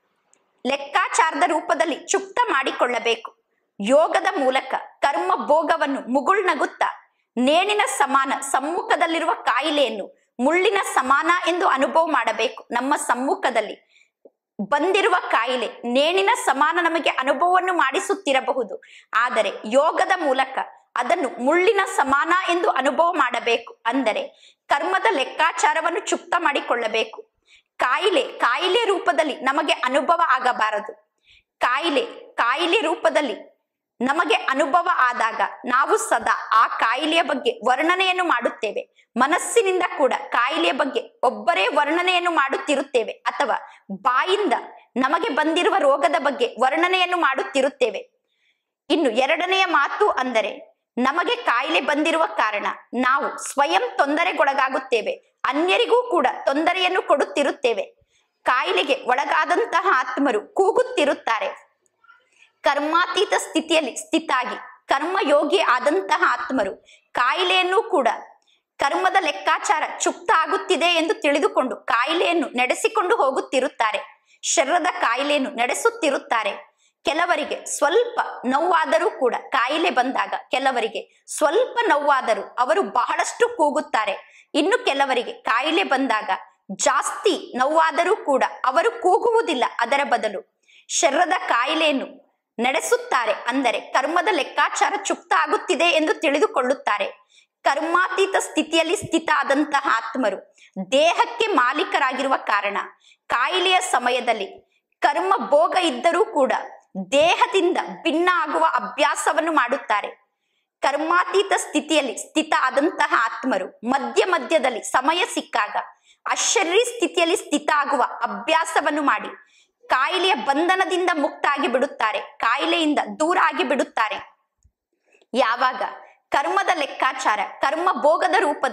ಲೆಕ್ಕಾಚಾರದ ರೂಪದಲ್ಲಿ ಚುಕ್ತ ಮಾಡಿಕೊಳ್ಳಬೇಕು ಯೋಗದ ಮೂಲಕ ಕರ್ಮ ಭೋಗವನ್ನು ಮುಗುಳ್ನಗುತ್ತಾ ನೇಣಿನ ಸಮಾನ ಸಮ್ಮುಖದಲ್ಲಿರುವ ಕಾಯಿಲೆಯನ್ನು ಮುಳ್ಳಿನ ಸಮಾನ ಎಂದು ಅನುಭವ ಮಾಡಬೇಕು ನಮ್ಮ ಸಮ್ಮುಖದಲ್ಲಿ ಬಂದಿರುವ ಕಾಯಿಲೆ ನೇಣಿನ ಸಮಾನ ನಮಗೆ ಅನುಭವವನ್ನು ಮಾಡಿಸುತ್ತಿರಬಹುದು ಆದರೆ ಯೋಗದ ಮೂಲಕ ಅದನ್ನು ಮುಳ್ಳಿನ ಸಮಾನ ಎಂದು ಅನುಭವ ಮಾಡಬೇಕು ಅಂದರೆ ಕರ್ಮದ ಲೆಕ್ಕಾಚಾರವನ್ನು ಚುಕ್ತ ಮಾಡಿಕೊಳ್ಳಬೇಕು ಕಾಯಿಲೆ ಕಾಯಿಲೆ ರೂಪದಲ್ಲಿ ನಮಗೆ ಅನುಭವ ಆಗಬಾರದು ಕಾಯಿಲೆ ಕಾಯಿಲೆ ರೂಪದಲ್ಲಿ ನಮಗೆ ಅನುಭವ ಆದಾಗ ನಾವು ಸದಾ ಆ ಕಾಯಿಲೆಯ ಬಗ್ಗೆ ವರ್ಣನೆಯನ್ನು ಮಾಡುತ್ತೇವೆ ಮನಸ್ಸಿನಿಂದ ಕೂಡ ಕಾಯಿಲೆಯ ಬಗ್ಗೆ ಒಬ್ಬರೇ ವರ್ಣನೆಯನ್ನು ಮಾಡುತ್ತಿರುತ್ತೇವೆ ಅಥವಾ ಬಾಯಿಂದ ನಮಗೆ ಬಂದಿರುವ ರೋಗದ ಬಗ್ಗೆ ವರ್ಣನೆಯನ್ನು ಮಾಡುತ್ತಿರುತ್ತೇವೆ ಇನ್ನು ಎರಡನೆಯ ಮಾತು ಅಂದರೆ ನಮಗೆ ಕಾಯಿಲೆ ಬಂದಿರುವ ಕಾರಣ ನಾವು ಸ್ವಯಂ ತೊಂದರೆಗೊಳಗಾಗುತ್ತೇವೆ ಅನ್ಯರಿಗೂ ಕೂಡ ತೊಂದರೆಯನ್ನು ಕೊಡುತ್ತಿರುತ್ತೇವೆ ಕಾಯಿಲೆಗೆ ಒಳಗಾದಂತಹ ಆತ್ಮರು ಕೂಗುತ್ತಿರುತ್ತಾರೆ ಕರ್ಮಾತೀತ ಸ್ಥಿತಿಯಲ್ಲಿ ಸ್ಥಿತಾಗಿ ಕರ್ಮಯೋಗಿ ಆದಂತಹ ಆತ್ಮರು ಕಾಯಿಲೆಯನ್ನು ಕೂಡ ಕರ್ಮದ ಲೆಕ್ಕಾಚಾರ ಚುಕ್ತ ಆಗುತ್ತಿದೆ ಎಂದು ತಿಳಿದುಕೊಂಡು ಕಾಯಿಲೆಯನ್ನು ನಡೆಸಿಕೊಂಡು ಹೋಗುತ್ತಿರುತ್ತಾರೆ ಶರೀರದ ಕಾಯಿಲೆಯನ್ನು ನಡೆಸುತ್ತಿರುತ್ತಾರೆ ಕೆಲವರಿಗೆ ಸ್ವಲ್ಪ ನೋವಾದರೂ ಕೂಡ ಕಾಯಿಲೆ ಬಂದಾಗ ಕೆಲವರಿಗೆ ಸ್ವಲ್ಪ ನೋವಾದರೂ ಅವರು ಬಹಳಷ್ಟು ಕೂಗುತ್ತಾರೆ ಇನ್ನು ಕೆಲವರಿಗೆ ಕಾಯಿಲೆ ಬಂದಾಗ ಜಾಸ್ತಿ ನೋವಾದರೂ ಕೂಡ ಅವರು ಕೂಗುವುದಿಲ್ಲ ಅದರ ಬದಲು ಶರೀರದ ಕಾಯಿಲೆಯನ್ನು ನಡೆಸುತ್ತಾರೆ ಅಂದರೆ ಕರ್ಮದ ಲೆಕ್ಕಾಚಾರ ಚುಕ್ತ ಆಗುತ್ತಿದೆ ಎಂದು ತಿಳಿದುಕೊಳ್ಳುತ್ತಾರೆ ಕರ್ಮಾತೀತ ಸ್ಥಿತಿಯಲ್ಲಿ ಸ್ಥಿತ ಆದಂತಹ ಆತ್ಮರು ದೇಹಕ್ಕೆ ಮಾಲೀಕರಾಗಿರುವ ಕಾರಣ ಕಾಯಿಲೆಯ ಸಮಯದಲ್ಲಿ ಕರ್ಮ ಭೋಗ ಇದ್ದರೂ ಕೂಡ ದೇಹದಿಂದ ಭಿನ್ನ ಆಗುವ ಅಭ್ಯಾಸವನ್ನು ಮಾಡುತ್ತಾರೆ ಕರ್ಮಾತೀತ ಸ್ಥಿತಿಯಲ್ಲಿ ಸ್ಥಿತ ಆದಂತಹ ಆತ್ಮರು ಮಧ್ಯ ಮಧ್ಯದಲ್ಲಿ ಸಮಯ ಸಿಕ್ಕಾಗ ಅಶರೀರಿ ಸ್ಥಿತಿಯಲ್ಲಿ ಸ್ಥಿತ ಆಗುವ ಅಭ್ಯಾಸವನ್ನು ಮಾಡಿ ಕಾಯಿಲೆಯ ಬಂಧನದಿಂದ ಮುಕ್ತ ಆಗಿ ಬಿಡುತ್ತಾರೆ ಕಾಯಿಲೆಯಿಂದ ದೂರ ಆಗಿ ಬಿಡುತ್ತಾರೆ ಯಾವಾಗ ಕರ್ಮದ ಲೆಕ್ಕಾಚಾರ ಕರ್ಮ ಭೋಗದ ರೂಪದಲ್ಲಿ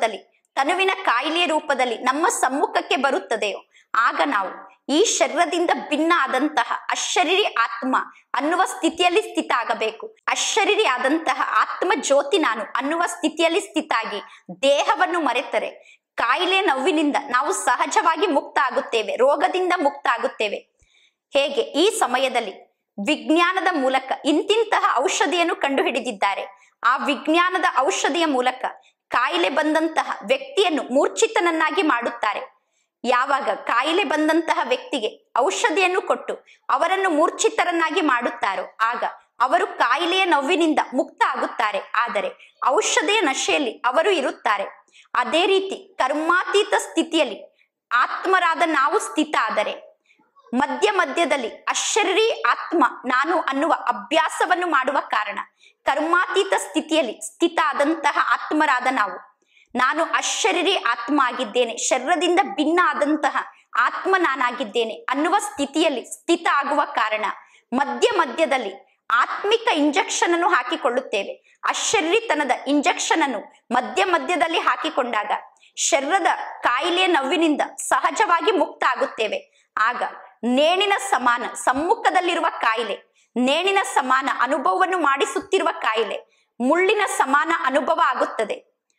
ತನುವಿನ ಕಾಯಿಲೆಯ ರೂಪದಲ್ಲಿ ನಮ್ಮ ಸಮ್ಮುಖಕ್ಕೆ ಬರುತ್ತದೆಯೋ ಆಗ ನಾವು ಈ ಶರೀರದಿಂದ ಭಿನ್ನ ಆದಂತಹ ಅಶರೀರಿ ಆತ್ಮ ಅನ್ನುವ ಸ್ಥಿತಿಯಲ್ಲಿ ಸ್ಥಿತ ಆಗಬೇಕು ಅಶರೀರಿ ಆದಂತಹ ಆತ್ಮ ಜ್ಯೋತಿ ನಾನು ಅನ್ನುವ ಸ್ಥಿತಿಯಲ್ಲಿ ಸ್ಥಿತ ಆಗಿ ದೇಹವನ್ನು ಮರೆತರೆ ಕಾಯಿಲೆ ನೋವಿನಿಂದ ನಾವು ಸಹಜವಾಗಿ ಮುಕ್ತ ಆಗುತ್ತೇವೆ ರೋಗದಿಂದ ಮುಕ್ತ ಆಗುತ್ತೇವೆ ಹೇಗೆ ಈ ಸಮಯದಲ್ಲಿ ವಿಜ್ಞಾನದ ಮೂಲಕ ಇಂತಿಂತಹ ಔಷಧಿಯನ್ನು ಕಂಡುಹಿಡಿದಿದ್ದಾರೆ ಆ ವಿಜ್ಞಾನದ ಔಷಧಿಯ ಮೂಲಕ ಕಾಯಿಲೆ ಬಂದಂತಹ ವ್ಯಕ್ತಿಯನ್ನು ಮೂರ್ಛಿತನನ್ನಾಗಿ ಮಾಡುತ್ತಾರೆ ಯಾವಾಗ ಕಾಯಿಲೆ ಬಂದಂತಹ ವ್ಯಕ್ತಿಗೆ ಔಷಧಿಯನ್ನು ಕೊಟ್ಟು ಅವರನ್ನು ಮೂರ್ಛಿತರನ್ನಾಗಿ ಮಾಡುತ್ತಾರೋ ಆಗ ಅವರು ಕಾಯಿಲೆಯ ನೋವಿನಿಂದ ಮುಕ್ತ ಆಗುತ್ತಾರೆ ಆದರೆ ಔಷಧಿಯ ನಶೆಯಲ್ಲಿ ಅವರು ಇರುತ್ತಾರೆ ಅದೇ ರೀತಿ ಕರ್ಮಾತೀತ ಸ್ಥಿತಿಯಲ್ಲಿ ಆತ್ಮರಾದ ನಾವು ಸ್ಥಿತ ಆದರೆ ಮಧ್ಯ ಮಧ್ಯದಲ್ಲಿ ಅಶರೀರಿ ಆತ್ಮ ನಾನು ಅನ್ನುವ ಅಭ್ಯಾಸವನ್ನು ಮಾಡುವ ಕಾರಣ ಕರ್ಮಾತೀತ ಸ್ಥಿತಿಯಲ್ಲಿ ಸ್ಥಿತ ಆದಂತಹ ಆತ್ಮರಾದ ನಾವು ನಾನು ಅಶರೀರಿ ಆತ್ಮ ಆಗಿದ್ದೇನೆ ಶರೀರದಿಂದ ಭಿನ್ನ ಆದಂತಹ ಆತ್ಮ ನಾನಾಗಿದ್ದೇನೆ ಅನ್ನುವ ಸ್ಥಿತಿಯಲ್ಲಿ ಸ್ಥಿತ ಆಗುವ ಕಾರಣ ಮಧ್ಯ ಮಧ್ಯದಲ್ಲಿ ಆತ್ಮಿಕ ಇಂಜೆಕ್ಷನ್ ಅನ್ನು ಹಾಕಿಕೊಳ್ಳುತ್ತೇವೆ ಅಶರೀರಿತನದ ಇಂಜೆಕ್ಷನ್ ಅನ್ನು ಮಧ್ಯ ಮಧ್ಯದಲ್ಲಿ ಹಾಕಿಕೊಂಡಾಗ ಶರೀರದ ಕಾಯಿಲೆಯ ನೋವಿನಿಂದ ಸಹಜವಾಗಿ ಮುಕ್ತ ಆಗುತ್ತೇವೆ ಆಗ ನೇಣಿನ ಸಮಾನ ಸಮ್ಮುಖದಲ್ಲಿರುವ ಕಾಯಿಲೆ ನೇಣಿನ ಸಮಾನ ಅನುಭವವನ್ನು ಮಾಡಿಸುತ್ತಿರುವ ಕಾಯಿಲೆ ಮುಳ್ಳಿನ ಸಮಾನ ಅನುಭವ ಆಗುತ್ತದೆ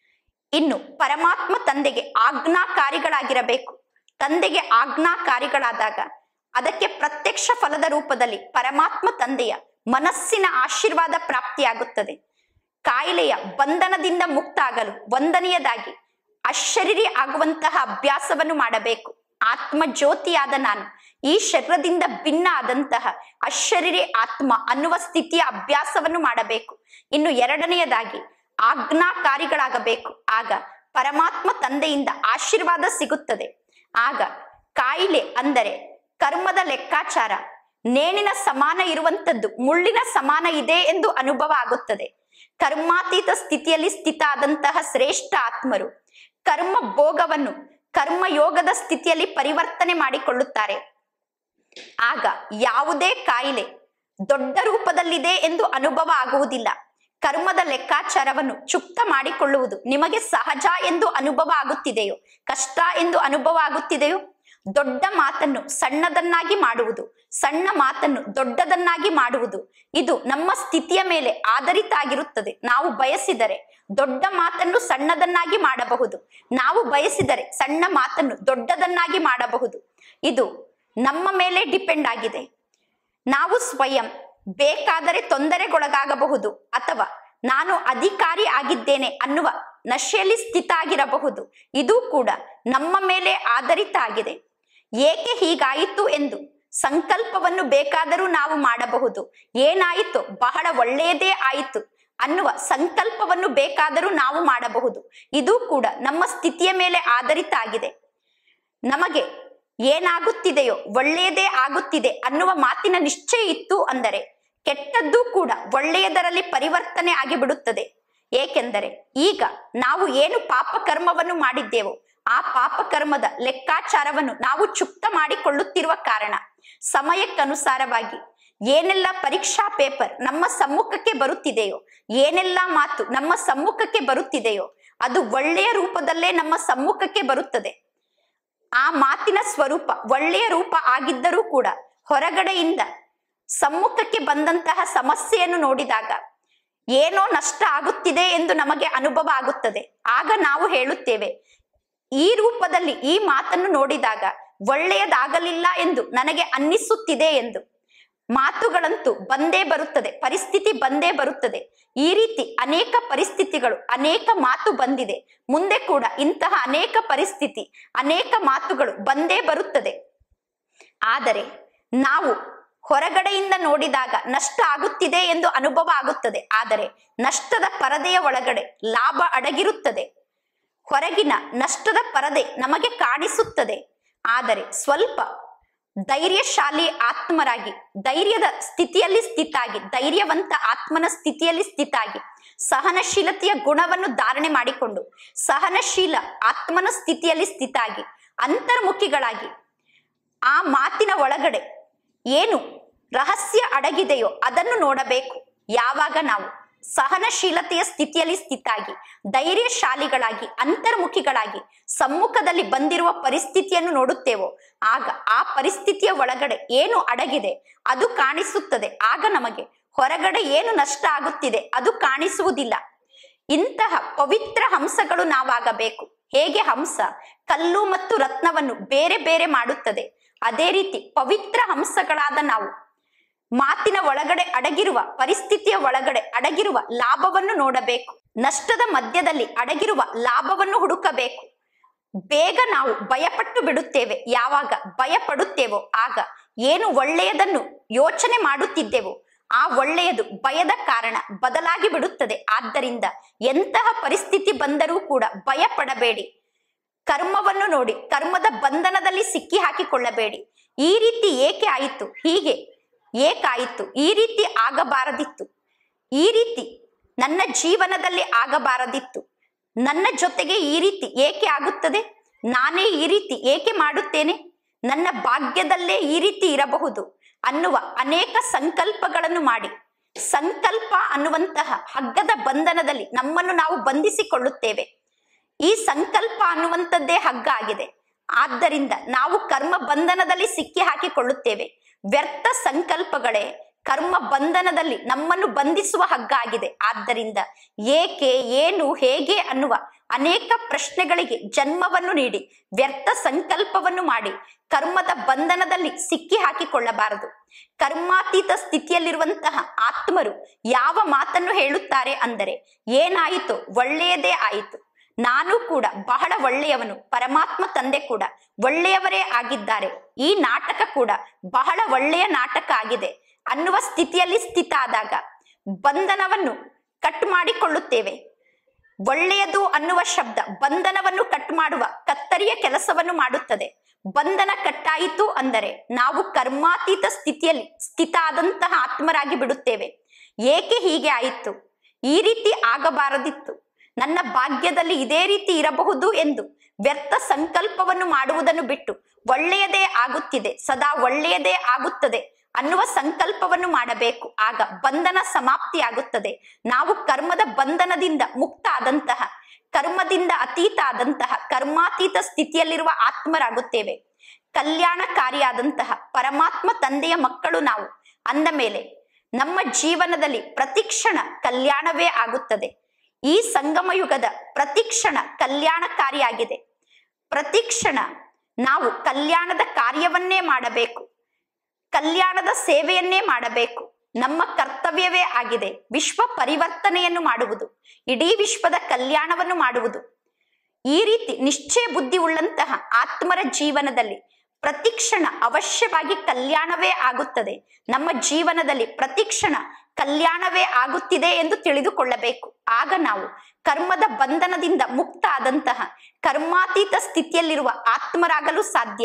ಇನ್ನು ಪರಮಾತ್ಮ ತಂದೆಗೆ ಆಜ್ಞಾಕಾರಿಗಳಾಗಿರಬೇಕು ತಂದೆಗೆ ಆಜ್ಞಾಕಾರಿಗಳಾದಾಗ ಅದಕ್ಕೆ ಪ್ರತ್ಯಕ್ಷ ಫಲದ ರೂಪದಲ್ಲಿ ಪರಮಾತ್ಮ ತಂದೆಯ ಮನಸ್ಸಿನ ಆಶೀರ್ವಾದ ಪ್ರಾಪ್ತಿಯಾಗುತ್ತದೆ ಕಾಯಿಲೆಯ ಬಂಧನದಿಂದ ಮುಕ್ತ ಆಗಲು ಒಂದನೆಯದಾಗಿ ಅಶರೀರಿ ಆಗುವಂತಹ ಅಭ್ಯಾಸವನ್ನು ಮಾಡಬೇಕು ಆತ್ಮ ಜ್ಯೋತಿಯಾದ ನಾನು ಈ ಶರೀರದಿಂದ ಭಿನ್ನ ಆದಂತಹ ಅಶರೀರಿ ಆತ್ಮ ಅನ್ನುವ ಸ್ಥಿತಿಯ ಅಭ್ಯಾಸವನ್ನು ಮಾಡಬೇಕು ಇನ್ನು ಎರಡನೆಯದಾಗಿ ಆಜ್ಞಾಕಾರಿಗಳಾಗಬೇಕು ಆಗ ಪರಮಾತ್ಮ ತಂದೆಯಿಂದ ಆಶೀರ್ವಾದ ಸಿಗುತ್ತದೆ ಆಗ ಕಾಯಿಲೆ ಅಂದರೆ ಕರ್ಮದ ಲೆಕ್ಕಾಚಾರ ನೇಣಿನ ಸಮಾನ ಇರುವಂತದ್ದು ಮುಳ್ಳಿನ ಸಮಾನ ಇದೆ ಎಂದು ಅನುಭವ ಆಗುತ್ತದೆ ಕರ್ಮಾತೀತ ಸ್ಥಿತಿಯಲ್ಲಿ ಸ್ಥಿತ ಆದಂತಹ ಶ್ರೇಷ್ಠ ಆತ್ಮರು ಕರ್ಮ ಭೋಗವನ್ನು ಕರ್ಮಯೋಗದ ಸ್ಥಿತಿಯಲ್ಲಿ ಪರಿವರ್ತನೆ ಮಾಡಿಕೊಳ್ಳುತ್ತಾರೆ ಆಗ ಯಾವುದೇ ಕಾಯಿಲೆ ದೊಡ್ಡ ರೂಪದಲ್ಲಿದೆ ಎಂದು ಅನುಭವ ಆಗುವುದಿಲ್ಲ ಕರ್ಮದ ಲೆಕ್ಕಾಚಾರವನ್ನು ಚುಕ್ತ ಮಾಡಿಕೊಳ್ಳುವುದು ನಿಮಗೆ ಸಹಜ ಎಂದು ಅನುಭವ ಆಗುತ್ತಿದೆಯೋ ಕಷ್ಟ ಎಂದು ಅನುಭವ ಆಗುತ್ತಿದೆಯೋ ದೊಡ್ಡ ಮಾತನ್ನು ಸಣ್ಣದನ್ನಾಗಿ ಮಾಡುವುದು ಸಣ್ಣ ಮಾತನ್ನು ದೊಡ್ಡದನ್ನಾಗಿ ಮಾಡುವುದು ಇದು ನಮ್ಮ ಸ್ಥಿತಿಯ ಮೇಲೆ ಆಧಾರಿತ ಆಗಿರುತ್ತದೆ ನಾವು ಬಯಸಿದರೆ ದೊಡ್ಡ ಮಾತನ್ನು ಸಣ್ಣದನ್ನಾಗಿ ಮಾಡಬಹುದು ನಾವು ಬಯಸಿದರೆ ಸಣ್ಣ ಮಾತನ್ನು ದೊಡ್ಡದನ್ನಾಗಿ ಮಾಡಬಹುದು ಇದು ನಮ್ಮ ಮೇಲೆ ಡಿಪೆಂಡ್ ಆಗಿದೆ ನಾವು ಸ್ವಯಂ ಬೇಕಾದರೆ ತೊಂದರೆಗೊಳಗಾಗಬಹುದು ಅಥವಾ ನಾನು ಅಧಿಕಾರಿ ಆಗಿದ್ದೇನೆ ಅನ್ನುವ ನಶೆಯಲ್ಲಿ ಸ್ಥಿತ ಆಗಿರಬಹುದು ಇದು ಕೂಡ ನಮ್ಮ ಮೇಲೆ ಆಧಾರಿತ ಆಗಿದೆ ಏಕೆ ಹೀಗಾಯಿತು ಎಂದು ಸಂಕಲ್ಪವನ್ನು ಬೇಕಾದರೂ ನಾವು ಮಾಡಬಹುದು ಏನಾಯಿತು ಬಹಳ ಒಳ್ಳೆಯದೇ ಆಯಿತು ಅನ್ನುವ ಸಂಕಲ್ಪವನ್ನು ಬೇಕಾದರೂ ನಾವು ಮಾಡಬಹುದು ಇದು ಕೂಡ ನಮ್ಮ ಸ್ಥಿತಿಯ ಮೇಲೆ ಆಧಾರಿತ ಆಗಿದೆ ನಮಗೆ ಏನಾಗುತ್ತಿದೆಯೋ ಒಳ್ಳೆಯದೇ ಆಗುತ್ತಿದೆ ಅನ್ನುವ ಮಾತಿನ ನಿಶ್ಚಯ ಇತ್ತು ಅಂದರೆ ಕೆಟ್ಟದ್ದು ಕೂಡ ಒಳ್ಳೆಯದರಲ್ಲಿ ಪರಿವರ್ತನೆ ಆಗಿಬಿಡುತ್ತದೆ ಏಕೆಂದರೆ ಈಗ ನಾವು ಏನು ಪಾಪ ಕರ್ಮವನ್ನು ಮಾಡಿದ್ದೇವೋ ಆ ಪಾಪ ಕರ್ಮದ ಲೆಕ್ಕಾಚಾರವನ್ನು ನಾವು ಚುಕ್ತ ಮಾಡಿಕೊಳ್ಳುತ್ತಿರುವ ಕಾರಣ ಸಮಯಕ್ಕನುಸಾರವಾಗಿ ಏನೆಲ್ಲ ಪರೀಕ್ಷಾ ಪೇಪರ್ ನಮ್ಮ ಸಮ್ಮುಖಕ್ಕೆ ಬರುತ್ತಿದೆಯೋ ಏನೆಲ್ಲ ಮಾತು ನಮ್ಮ ಸಮ್ಮುಖಕ್ಕೆ ಬರುತ್ತಿದೆಯೋ ಅದು ಒಳ್ಳೆಯ ರೂಪದಲ್ಲೇ ನಮ್ಮ ಸಮ್ಮುಖಕ್ಕೆ ಬರುತ್ತದೆ ಆ ಮಾತಿನ ಸ್ವರೂಪ ಒಳ್ಳೆಯ ರೂಪ ಆಗಿದ್ದರೂ ಕೂಡ ಹೊರಗಡೆಯಿಂದ ಸಮ್ಮುಖಕ್ಕೆ ಬಂದಂತಹ ಸಮಸ್ಯೆಯನ್ನು ನೋಡಿದಾಗ ಏನೋ ನಷ್ಟ ಆಗುತ್ತಿದೆ ಎಂದು ನಮಗೆ ಅನುಭವ ಆಗುತ್ತದೆ ಆಗ ನಾವು ಹೇಳುತ್ತೇವೆ ಈ ರೂಪದಲ್ಲಿ ಈ ಮಾತನ್ನು ನೋಡಿದಾಗ ಒಳ್ಳೆಯದಾಗಲಿಲ್ಲ ಎಂದು ನನಗೆ ಅನ್ನಿಸುತ್ತಿದೆ ಎಂದು ಮಾತುಗಳಂತೂ ಬಂದೇ ಬರುತ್ತದೆ ಪರಿಸ್ಥಿತಿ ಬಂದೇ ಬರುತ್ತದೆ ಈ ರೀತಿ ಅನೇಕ ಪರಿಸ್ಥಿತಿಗಳು ಅನೇಕ ಮಾತು ಬಂದಿದೆ ಮುಂದೆ ಕೂಡ ಇಂತಹ ಅನೇಕ ಪರಿಸ್ಥಿತಿ ಅನೇಕ ಮಾತುಗಳು ಬಂದೇ ಬರುತ್ತದೆ ಆದರೆ ನಾವು ಹೊರಗಡೆಯಿಂದ ನೋಡಿದಾಗ ನಷ್ಟ ಆಗುತ್ತಿದೆ ಎಂದು ಅನುಭವ ಆಗುತ್ತದೆ ಆದರೆ ನಷ್ಟದ ಪರದೆಯ ಒಳಗಡೆ ಲಾಭ ಅಡಗಿರುತ್ತದೆ ಹೊರಗಿನ ನಷ್ಟದ ಪರದೆ ನಮಗೆ ಕಾಣಿಸುತ್ತದೆ ಆದರೆ ಸ್ವಲ್ಪ ಧೈರ್ಯಶಾಲಿ ಆತ್ಮರಾಗಿ ಧೈರ್ಯದ ಸ್ಥಿತಿಯಲ್ಲಿ ಸ್ಥಿತಾಗಿ ಧೈರ್ಯವಂತ ಆತ್ಮನ ಸ್ಥಿತಿಯಲ್ಲಿ ಸ್ಥಿತಾಗಿ ಸಹನಶೀಲತೆಯ ಗುಣವನ್ನು ಧಾರಣೆ ಮಾಡಿಕೊಂಡು ಸಹನಶೀಲ ಆತ್ಮನ ಸ್ಥಿತಿಯಲ್ಲಿ ಸ್ಥಿತಾಗಿ ಅಂತರ್ಮುಖಿಗಳಾಗಿ ಆ ಮಾತಿನ ಒಳಗಡೆ ಏನು ರಹಸ್ಯ ಅಡಗಿದೆಯೋ ಅದನ್ನು ನೋಡಬೇಕು ಯಾವಾಗ ನಾವು ಸಹನಶೀಲತೆಯ ಸ್ಥಿತಿಯಲ್ಲಿ ಸ್ಥಿತಾಗಿ ಧೈರ್ಯಶಾಲಿಗಳಾಗಿ ಅಂತರ್ಮುಖಿಗಳಾಗಿ ಸಮ್ಮುಖದಲ್ಲಿ ಬಂದಿರುವ ಪರಿಸ್ಥಿತಿಯನ್ನು ನೋಡುತ್ತೇವೋ ಆಗ ಆ ಪರಿಸ್ಥಿತಿಯ ಒಳಗಡೆ ಏನು ಅಡಗಿದೆ ಅದು ಕಾಣಿಸುತ್ತದೆ ಆಗ ನಮಗೆ ಹೊರಗಡೆ ಏನು ನಷ್ಟ ಆಗುತ್ತಿದೆ ಅದು ಕಾಣಿಸುವುದಿಲ್ಲ ಇಂತಹ ಪವಿತ್ರ ಹಂಸಗಳು ನಾವಾಗಬೇಕು ಹೇಗೆ ಹಂಸ ಕಲ್ಲು ಮತ್ತು ರತ್ನವನ್ನು ಬೇರೆ ಬೇರೆ ಮಾಡುತ್ತದೆ ಅದೇ ರೀತಿ ಪವಿತ್ರ ಹಂಸಗಳಾದ ನಾವು ಮಾತಿನ ಒಳಗಡೆ ಅಡಗಿರುವ ಪರಿಸ್ಥಿತಿಯ ಒಳಗಡೆ ಅಡಗಿರುವ ಲಾಭವನ್ನು ನೋಡಬೇಕು ನಷ್ಟದ ಮಧ್ಯದಲ್ಲಿ ಅಡಗಿರುವ ಲಾಭವನ್ನು ಹುಡುಕಬೇಕು ಬೇಗ ನಾವು ಭಯಪಟ್ಟು ಬಿಡುತ್ತೇವೆ ಯಾವಾಗ ಭಯಪಡುತ್ತೇವೋ ಆಗ ಏನು ಒಳ್ಳೆಯದನ್ನು ಯೋಚನೆ ಮಾಡುತ್ತಿದ್ದೆವೋ ಆ ಒಳ್ಳೆಯದು ಭಯದ ಕಾರಣ ಬದಲಾಗಿ ಬಿಡುತ್ತದೆ ಆದ್ದರಿಂದ ಎಂತಹ ಪರಿಸ್ಥಿತಿ ಬಂದರೂ ಕೂಡ ಭಯ ಪಡಬೇಡಿ ಕರ್ಮವನ್ನು ನೋಡಿ ಕರ್ಮದ ಬಂಧನದಲ್ಲಿ ಸಿಕ್ಕಿ ಹಾಕಿಕೊಳ್ಳಬೇಡಿ ಈ ರೀತಿ ಏಕೆ ಆಯಿತು ಹೀಗೆ ಏಕಾಯಿತು ಈ ರೀತಿ ಆಗಬಾರದಿತ್ತು ಈ ರೀತಿ ನನ್ನ ಜೀವನದಲ್ಲಿ ಆಗಬಾರದಿತ್ತು ನನ್ನ ಜೊತೆಗೆ ಈ ರೀತಿ ಏಕೆ ಆಗುತ್ತದೆ ನಾನೇ ಈ ರೀತಿ ಏಕೆ ಮಾಡುತ್ತೇನೆ ನನ್ನ ಭಾಗ್ಯದಲ್ಲೇ ಈ ರೀತಿ ಇರಬಹುದು ಅನ್ನುವ ಅನೇಕ ಸಂಕಲ್ಪಗಳನ್ನು ಮಾಡಿ ಸಂಕಲ್ಪ ಅನ್ನುವಂತಹ ಹಗ್ಗದ ಬಂಧನದಲ್ಲಿ ನಮ್ಮನ್ನು ನಾವು ಬಂಧಿಸಿಕೊಳ್ಳುತ್ತೇವೆ ಈ ಸಂಕಲ್ಪ ಅನ್ನುವಂಥದ್ದೇ ಹಗ್ಗ ಆಗಿದೆ ಆದ್ದರಿಂದ ನಾವು ಕರ್ಮ ಬಂಧನದಲ್ಲಿ ಸಿಕ್ಕಿ ಹಾಕಿಕೊಳ್ಳುತ್ತೇವೆ ವ್ಯರ್ಥ ಸಂಕಲ್ಪಗಳೇ ಕರ್ಮ ಬಂಧನದಲ್ಲಿ ನಮ್ಮನ್ನು ಬಂಧಿಸುವ ಹಗ್ಗ ಆಗಿದೆ ಆದ್ದರಿಂದ ಏಕೆ ಏನು ಹೇಗೆ ಅನ್ನುವ ಅನೇಕ ಪ್ರಶ್ನೆಗಳಿಗೆ ಜನ್ಮವನ್ನು ನೀಡಿ ವ್ಯರ್ಥ ಸಂಕಲ್ಪವನ್ನು ಮಾಡಿ ಕರ್ಮದ ಬಂಧನದಲ್ಲಿ ಸಿಕ್ಕಿ ಹಾಕಿಕೊಳ್ಳಬಾರದು ಕರ್ಮಾತೀತ ಸ್ಥಿತಿಯಲ್ಲಿರುವಂತಹ ಆತ್ಮರು ಯಾವ ಮಾತನ್ನು ಹೇಳುತ್ತಾರೆ ಅಂದರೆ ಏನಾಯಿತು ಒಳ್ಳೆಯದೇ ಆಯಿತು ನಾನು ಕೂಡ ಬಹಳ ಒಳ್ಳೆಯವನು ಪರಮಾತ್ಮ ತಂದೆ ಕೂಡ ಒಳ್ಳೆಯವರೇ ಆಗಿದ್ದಾರೆ ಈ ನಾಟಕ ಕೂಡ ಬಹಳ ಒಳ್ಳೆಯ ನಾಟಕ ಆಗಿದೆ ಅನ್ನುವ ಸ್ಥಿತಿಯಲ್ಲಿ ಸ್ಥಿತ ಆದಾಗ ಬಂಧನವನ್ನು ಕಟ್ ಮಾಡಿಕೊಳ್ಳುತ್ತೇವೆ ಒಳ್ಳೆಯದು ಅನ್ನುವ ಶಬ್ದ ಬಂಧನವನ್ನು ಕಟ್ ಮಾಡುವ ಕತ್ತರಿಯ ಕೆಲಸವನ್ನು ಮಾಡುತ್ತದೆ ಬಂಧನ ಕಟ್ಟಾಯಿತು ಅಂದರೆ ನಾವು ಕರ್ಮಾತೀತ ಸ್ಥಿತಿಯಲ್ಲಿ ಸ್ಥಿತ ಆದಂತಹ ಆತ್ಮರಾಗಿ ಬಿಡುತ್ತೇವೆ ಏಕೆ ಹೀಗೆ ಆಯಿತು ಈ ರೀತಿ ಆಗಬಾರದಿತ್ತು ನನ್ನ ಭಾಗ್ಯದಲ್ಲಿ ಇದೇ ರೀತಿ ಇರಬಹುದು ಎಂದು ವ್ಯರ್ಥ ಸಂಕಲ್ಪವನ್ನು ಮಾಡುವುದನ್ನು ಬಿಟ್ಟು ಒಳ್ಳೆಯದೇ ಆಗುತ್ತಿದೆ ಸದಾ ಒಳ್ಳೆಯದೇ ಆಗುತ್ತದೆ ಅನ್ನುವ ಸಂಕಲ್ಪವನ್ನು ಮಾಡಬೇಕು ಆಗ ಬಂಧನ ಸಮಾಪ್ತಿ ಆಗುತ್ತದೆ ನಾವು ಕರ್ಮದ ಬಂಧನದಿಂದ ಮುಕ್ತ ಆದಂತಹ ಕರ್ಮದಿಂದ ಅತೀತ ಆದಂತಹ ಕರ್ಮಾತೀತ ಸ್ಥಿತಿಯಲ್ಲಿರುವ ಆತ್ಮರಾಗುತ್ತೇವೆ ಕಲ್ಯಾಣಕಾರಿಯಾದಂತಹ ಪರಮಾತ್ಮ ತಂದೆಯ ಮಕ್ಕಳು ನಾವು ಅಂದ ಮೇಲೆ ನಮ್ಮ ಜೀವನದಲ್ಲಿ ಪ್ರತಿಕ್ಷಣ ಕಲ್ಯಾಣವೇ ಆಗುತ್ತದೆ ಈ ಸಂಗಮ ಯುಗದ ಪ್ರತಿಕ್ಷಣ ಕಲ್ಯಾಣಕಾರಿಯಾಗಿದೆ ಪ್ರತಿಕ್ಷಣ ನಾವು ಕಲ್ಯಾಣದ ಕಾರ್ಯವನ್ನೇ ಮಾಡಬೇಕು ಕಲ್ಯಾಣದ ಸೇವೆಯನ್ನೇ ಮಾಡಬೇಕು ನಮ್ಮ ಕರ್ತವ್ಯವೇ ಆಗಿದೆ ವಿಶ್ವ ಪರಿವರ್ತನೆಯನ್ನು ಮಾಡುವುದು ಇಡೀ ವಿಶ್ವದ ಕಲ್ಯಾಣವನ್ನು ಮಾಡುವುದು ಈ ರೀತಿ ನಿಶ್ಚಯ ಬುದ್ಧಿ ಉಳ್ಳಂತಹ ಆತ್ಮರ ಜೀವನದಲ್ಲಿ ಪ್ರತಿಕ್ಷಣ ಅವಶ್ಯವಾಗಿ ಕಲ್ಯಾಣವೇ ಆಗುತ್ತದೆ ನಮ್ಮ ಜೀವನದಲ್ಲಿ ಪ್ರತಿಕ್ಷಣ ಕಲ್ಯಾಣವೇ ಆಗುತ್ತಿದೆ ಎಂದು ತಿಳಿದುಕೊಳ್ಳಬೇಕು ಆಗ ನಾವು ಕರ್ಮದ ಬಂಧನದಿಂದ ಮುಕ್ತ ಆದಂತಹ ಕರ್ಮಾತೀತ ಸ್ಥಿತಿಯಲ್ಲಿರುವ ಆತ್ಮರಾಗಲು ಸಾಧ್ಯ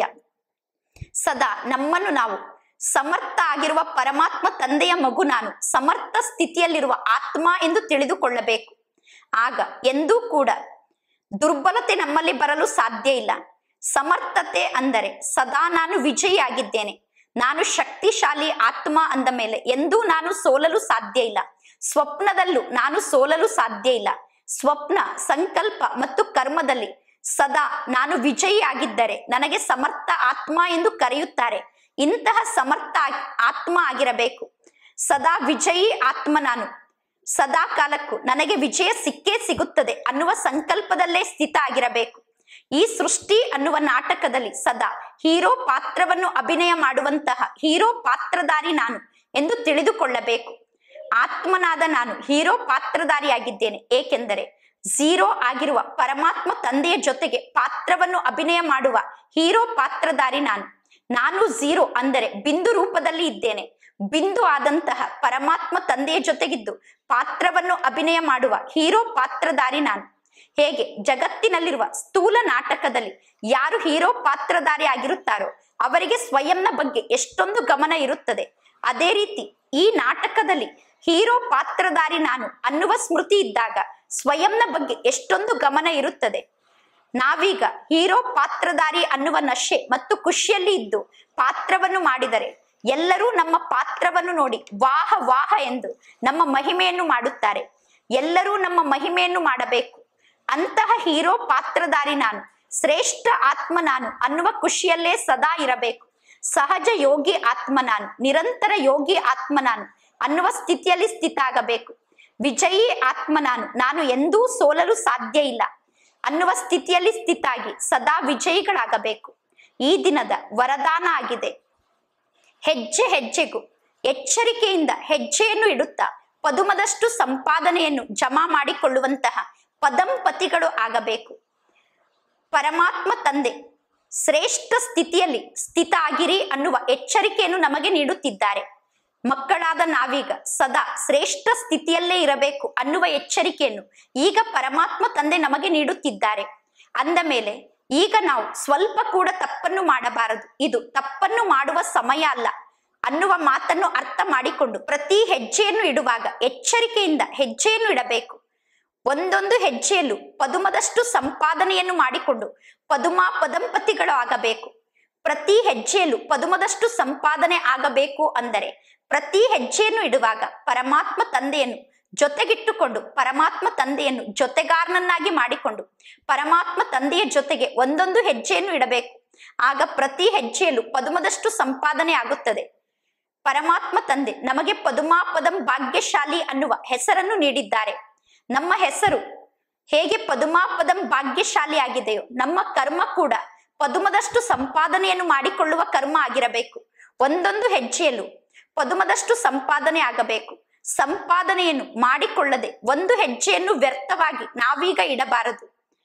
ಸದಾ ನಮ್ಮನ್ನು ನಾವು ಸಮರ್ಥ ಆಗಿರುವ ಪರಮಾತ್ಮ ತಂದೆಯ ಮಗು ನಾನು ಸಮರ್ಥ ಸ್ಥಿತಿಯಲ್ಲಿರುವ ಆತ್ಮ ಎಂದು ತಿಳಿದುಕೊಳ್ಳಬೇಕು ಆಗ ಎಂದೂ ಕೂಡ ದುರ್ಬಲತೆ ನಮ್ಮಲ್ಲಿ ಬರಲು ಸಾಧ್ಯ ಇಲ್ಲ ಸಮರ್ಥತೆ ಅಂದರೆ ಸದಾ ನಾನು ವಿಜಯಿಯಾಗಿದ್ದೇನೆ ನಾನು ಶಕ್ತಿಶಾಲಿ ಆತ್ಮ ಅಂದ ಮೇಲೆ ಎಂದೂ ನಾನು ಸೋಲಲು ಸಾಧ್ಯ ಇಲ್ಲ ಸ್ವಪ್ನದಲ್ಲೂ ನಾನು ಸೋಲಲು ಸಾಧ್ಯ ಇಲ್ಲ ಸ್ವಪ್ನ ಸಂಕಲ್ಪ ಮತ್ತು ಕರ್ಮದಲ್ಲಿ ಸದಾ ನಾನು ವಿಜಯಿ ಆಗಿದ್ದರೆ ನನಗೆ ಸಮರ್ಥ ಆತ್ಮ ಎಂದು ಕರೆಯುತ್ತಾರೆ ಇಂತಹ ಸಮರ್ಥ ಆಗ್- ಆತ್ಮ ಆಗಿರಬೇಕು ಸದಾ ವಿಜಯಿ ಆತ್ಮ ನಾನು ಸದಾ ಕಾಲಕ್ಕೂ ನನಗೆ ವಿಜಯ ಸಿಕ್ಕೇ ಸಿಗುತ್ತದೆ ಅನ್ನುವ ಸಂಕಲ್ಪದಲ್ಲೇ ಸ್ಥಿತ ಆಗಿರಬೇಕು ಈ ಸೃಷ್ಟಿ ಅನ್ನುವ ನಾಟಕದಲ್ಲಿ ಸದಾ ಹೀರೋ ಪಾತ್ರವನ್ನು ಅಭಿನಯ ಮಾಡುವಂತಹ ಹೀರೋ ಪಾತ್ರಧಾರಿ ನಾನು ಎಂದು ತಿಳಿದುಕೊಳ್ಳಬೇಕು ಆತ್ಮನಾದ ನಾನು ಹೀರೋ ಪಾತ್ರಧಾರಿಯಾಗಿದ್ದೇನೆ ಏಕೆಂದರೆ ಝೀರೋ ಆಗಿರುವ ಪರಮಾತ್ಮ ತಂದೆಯ ಜೊತೆಗೆ ಪಾತ್ರವನ್ನು ಅಭಿನಯ ಮಾಡುವ ಹೀರೋ ಪಾತ್ರಧಾರಿ ನಾನು ನಾನು ಝೀರೋ ಅಂದರೆ ಬಿಂದು ರೂಪದಲ್ಲಿ ಇದ್ದೇನೆ ಬಿಂದು ಆದಂತಹ ಪರಮಾತ್ಮ ತಂದೆಯ ಜೊತೆಗಿದ್ದು ಪಾತ್ರವನ್ನು ಅಭಿನಯ ಮಾಡುವ ಹೀರೋ ಪಾತ್ರಧಾರಿ ನಾನು ಹೇಗೆ ಜಗತ್ತಿನಲ್ಲಿರುವ ಸ್ಥೂಲ ನಾಟಕದಲ್ಲಿ ಯಾರು ಹೀರೋ ಪಾತ್ರಧಾರಿ ಆಗಿರುತ್ತಾರೋ ಅವರಿಗೆ ಸ್ವಯಂನ ಬಗ್ಗೆ ಎಷ್ಟೊಂದು ಗಮನ ಇರುತ್ತದೆ ಅದೇ ರೀತಿ ಈ ನಾಟಕದಲ್ಲಿ ಹೀರೋ ಪಾತ್ರಧಾರಿ ನಾನು ಅನ್ನುವ ಸ್ಮೃತಿ ಇದ್ದಾಗ ಸ್ವಯಂನ ಬಗ್ಗೆ ಎಷ್ಟೊಂದು ಗಮನ ಇರುತ್ತದೆ ನಾವೀಗ ಹೀರೋ ಪಾತ್ರಧಾರಿ ಅನ್ನುವ ನಶೆ ಮತ್ತು ಖುಷಿಯಲ್ಲಿ ಇದ್ದು ಪಾತ್ರವನ್ನು ಮಾಡಿದರೆ ಎಲ್ಲರೂ ನಮ್ಮ ಪಾತ್ರವನ್ನು ನೋಡಿ ವಾಹ ವಾಹ ಎಂದು ನಮ್ಮ ಮಹಿಮೆಯನ್ನು ಮಾಡುತ್ತಾರೆ ಎಲ್ಲರೂ ನಮ್ಮ ಮಹಿಮೆಯನ್ನು ಮಾಡಬೇಕು ಅಂತಹ ಹೀರೋ ಪಾತ್ರಧಾರಿ ನಾನು ಶ್ರೇಷ್ಠ ಆತ್ಮ ನಾನು ಅನ್ನುವ ಖುಷಿಯಲ್ಲೇ ಸದಾ ಇರಬೇಕು ಸಹಜ ಯೋಗಿ ಆತ್ಮ ನಾನು ನಿರಂತರ ಯೋಗಿ ಆತ್ಮ ನಾನು ಅನ್ನುವ ಸ್ಥಿತಿಯಲ್ಲಿ ಸ್ಥಿತ ಆಗಬೇಕು ವಿಜಯಿ ಆತ್ಮ ನಾನು ನಾನು ಎಂದೂ ಸೋಲಲು ಸಾಧ್ಯ ಇಲ್ಲ ಅನ್ನುವ ಸ್ಥಿತಿಯಲ್ಲಿ ಸ್ಥಿತಾಗಿ ಸದಾ ವಿಜಯಿಗಳಾಗಬೇಕು ಈ ದಿನದ ವರದಾನ ಆಗಿದೆ ಹೆಜ್ಜೆ ಹೆಜ್ಜೆಗೂ ಎಚ್ಚರಿಕೆಯಿಂದ ಹೆಜ್ಜೆಯನ್ನು ಇಡುತ್ತಾ ಪದುಮದಷ್ಟು ಸಂಪಾದನೆಯನ್ನು ಜಮಾ ಮಾಡಿಕೊಳ್ಳುವಂತಹ ಪದಂಪತಿಗಳು ಆಗಬೇಕು ಪರಮಾತ್ಮ ತಂದೆ ಶ್ರೇಷ್ಠ ಸ್ಥಿತಿಯಲ್ಲಿ ಸ್ಥಿತ ಆಗಿರಿ ಅನ್ನುವ ಎಚ್ಚರಿಕೆಯನ್ನು ನಮಗೆ ನೀಡುತ್ತಿದ್ದಾರೆ ಮಕ್ಕಳಾದ ನಾವೀಗ ಸದಾ ಶ್ರೇಷ್ಠ ಸ್ಥಿತಿಯಲ್ಲೇ ಇರಬೇಕು ಅನ್ನುವ ಎಚ್ಚರಿಕೆಯನ್ನು ಈಗ ಪರಮಾತ್ಮ ತಂದೆ ನಮಗೆ ನೀಡುತ್ತಿದ್ದಾರೆ ಅಂದ ಮೇಲೆ ಈಗ ನಾವು ಸ್ವಲ್ಪ ಕೂಡ ತಪ್ಪನ್ನು ಮಾಡಬಾರದು ಇದು ತಪ್ಪನ್ನು ಮಾಡುವ ಸಮಯ ಅಲ್ಲ ಅನ್ನುವ ಮಾತನ್ನು ಅರ್ಥ ಮಾಡಿಕೊಂಡು ಪ್ರತಿ ಹೆಜ್ಜೆಯನ್ನು ಇಡುವಾಗ ಎಚ್ಚರಿಕೆಯಿಂದ ಹೆಜ್ಜೆಯನ್ನು ಇಡಬೇಕು ಒಂದೊಂದು ಹೆಜ್ಜೆಯಲ್ಲೂ ಪದುಮದಷ್ಟು ಸಂಪಾದನೆಯನ್ನು ಮಾಡಿಕೊಂಡು ಪದುಮಾ ಪದಂಪತಿಗಳು ಆಗಬೇಕು ಪ್ರತಿ ಹೆಜ್ಜೆಯಲ್ಲೂ ಪದುಮದಷ್ಟು ಸಂಪಾದನೆ ಆಗಬೇಕು ಅಂದರೆ ಪ್ರತಿ ಹೆಜ್ಜೆಯನ್ನು ಇಡುವಾಗ ಪರಮಾತ್ಮ ತಂದೆಯನ್ನು ಜೊತೆಗಿಟ್ಟುಕೊಂಡು ಪರಮಾತ್ಮ ತಂದೆಯನ್ನು ಜೊತೆಗಾರನನ್ನಾಗಿ ಮಾಡಿಕೊಂಡು ಪರಮಾತ್ಮ ತಂದೆಯ ಜೊತೆಗೆ ಒಂದೊಂದು ಹೆಜ್ಜೆಯನ್ನು ಇಡಬೇಕು ಆಗ ಪ್ರತಿ ಹೆಜ್ಜೆಯಲ್ಲೂ ಪದುಮದಷ್ಟು ಸಂಪಾದನೆ ಆಗುತ್ತದೆ ಪರಮಾತ್ಮ ತಂದೆ ನಮಗೆ ಪದುಮಾ ಪದಂ ಭಾಗ್ಯಶಾಲಿ ಅನ್ನುವ ಹೆಸರನ್ನು ನೀಡಿದ್ದಾರೆ ನಮ್ಮ ಹೆಸರು ಹೇಗೆ ಪದುಮಾ ಪದಂ ಭಾಗ್ಯಶಾಲಿ ಆಗಿದೆಯೋ ನಮ್ಮ ಕರ್ಮ ಕೂಡ ಪದುಮದಷ್ಟು ಸಂಪಾದನೆಯನ್ನು ಮಾಡಿಕೊಳ್ಳುವ ಕರ್ಮ ಆಗಿರಬೇಕು ಒಂದೊಂದು ಹೆಜ್ಜೆಯಲ್ಲೂ ಪದುಮದಷ್ಟು ಸಂಪಾದನೆ ಆಗಬೇಕು ಸಂಪಾದನೆಯನ್ನು ಮಾಡಿಕೊಳ್ಳದೆ ಒಂದು ಹೆಜ್ಜೆಯನ್ನು ವ್ಯರ್ಥವಾಗಿ ನಾವೀಗ ಇಡಬಾರದು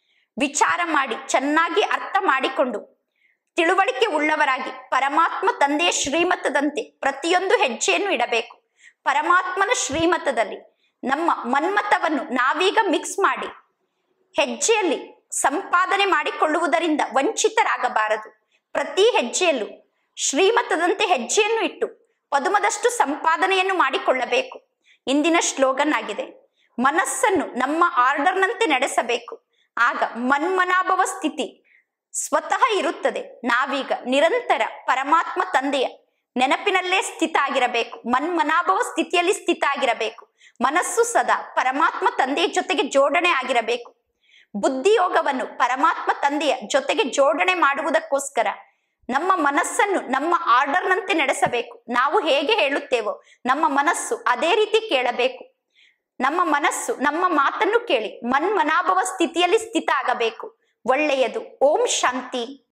ವಿಚಾರ ಮಾಡಿ ಚೆನ್ನಾಗಿ ಅರ್ಥ ಮಾಡಿಕೊಂಡು ತಿಳುವಳಿಕೆ ಉಳ್ಳವರಾಗಿ ಪರಮಾತ್ಮ ತಂದೆಯ ಶ್ರೀಮತದಂತೆ ಪ್ರತಿಯೊಂದು ಹೆಜ್ಜೆಯನ್ನು ಇಡಬೇಕು ಪರಮಾತ್ಮನ ಶ್ರೀಮತದಲ್ಲಿ ನಮ್ಮ ಮನ್ಮತವನ್ನು ನಾವೀಗ ಮಿಕ್ಸ್ ಮಾಡಿ ಹೆಜ್ಜೆಯಲ್ಲಿ ಸಂಪಾದನೆ ಮಾಡಿಕೊಳ್ಳುವುದರಿಂದ ವಂಚಿತರಾಗಬಾರದು ಪ್ರತಿ ಹೆಜ್ಜೆಯಲ್ಲೂ ಶ್ರೀಮತದಂತೆ ಹೆಜ್ಜೆಯನ್ನು ಇಟ್ಟು ಪದುಮದಷ್ಟು ಸಂಪಾದನೆಯನ್ನು ಮಾಡಿಕೊಳ್ಳಬೇಕು ಇಂದಿನ ಶ್ಲೋಗನ್ ಆಗಿದೆ ಮನಸ್ಸನ್ನು ನಮ್ಮ ಆರ್ಡರ್ನಂತೆ ನಡೆಸಬೇಕು ಆಗ ಮನ್ಮನಾಭವ ಸ್ಥಿತಿ ಸ್ವತಃ ಇರುತ್ತದೆ ನಾವೀಗ ನಿರಂತರ ಪರಮಾತ್ಮ ತಂದೆಯ ನೆನಪಿನಲ್ಲೇ ಸ್ಥಿತ ಆಗಿರಬೇಕು ಮನ್ಮನಾಭವ ಸ್ಥಿತಿಯಲ್ಲಿ ಸ್ಥಿತ ಆಗಿರಬೇಕು ಮನಸ್ಸು ಸದಾ ಪರಮಾತ್ಮ ತಂದೆಯ ಜೊತೆಗೆ ಜೋಡಣೆ ಆಗಿರಬೇಕು ಬುದ್ಧಿಯೋಗವನ್ನು ಪರಮಾತ್ಮ ತಂದೆಯ ಜೊತೆಗೆ ಜೋಡಣೆ ಮಾಡುವುದಕ್ಕೋಸ್ಕರ ನಮ್ಮ ಮನಸ್ಸನ್ನು ನಮ್ಮ ಆರ್ಡರ್ನಂತೆ ನಡೆಸಬೇಕು ನಾವು ಹೇಗೆ ಹೇಳುತ್ತೇವೋ ನಮ್ಮ ಮನಸ್ಸು ಅದೇ ರೀತಿ ಕೇಳಬೇಕು ನಮ್ಮ ಮನಸ್ಸು ನಮ್ಮ ಮಾತನ್ನು ಕೇಳಿ ಮನ್ಮನಾಭವ ಸ್ಥಿತಿಯಲ್ಲಿ ಸ್ಥಿತ ಆಗಬೇಕು ಒಳ್ಳೆಯದು ಓಂ ಶಾಂತಿ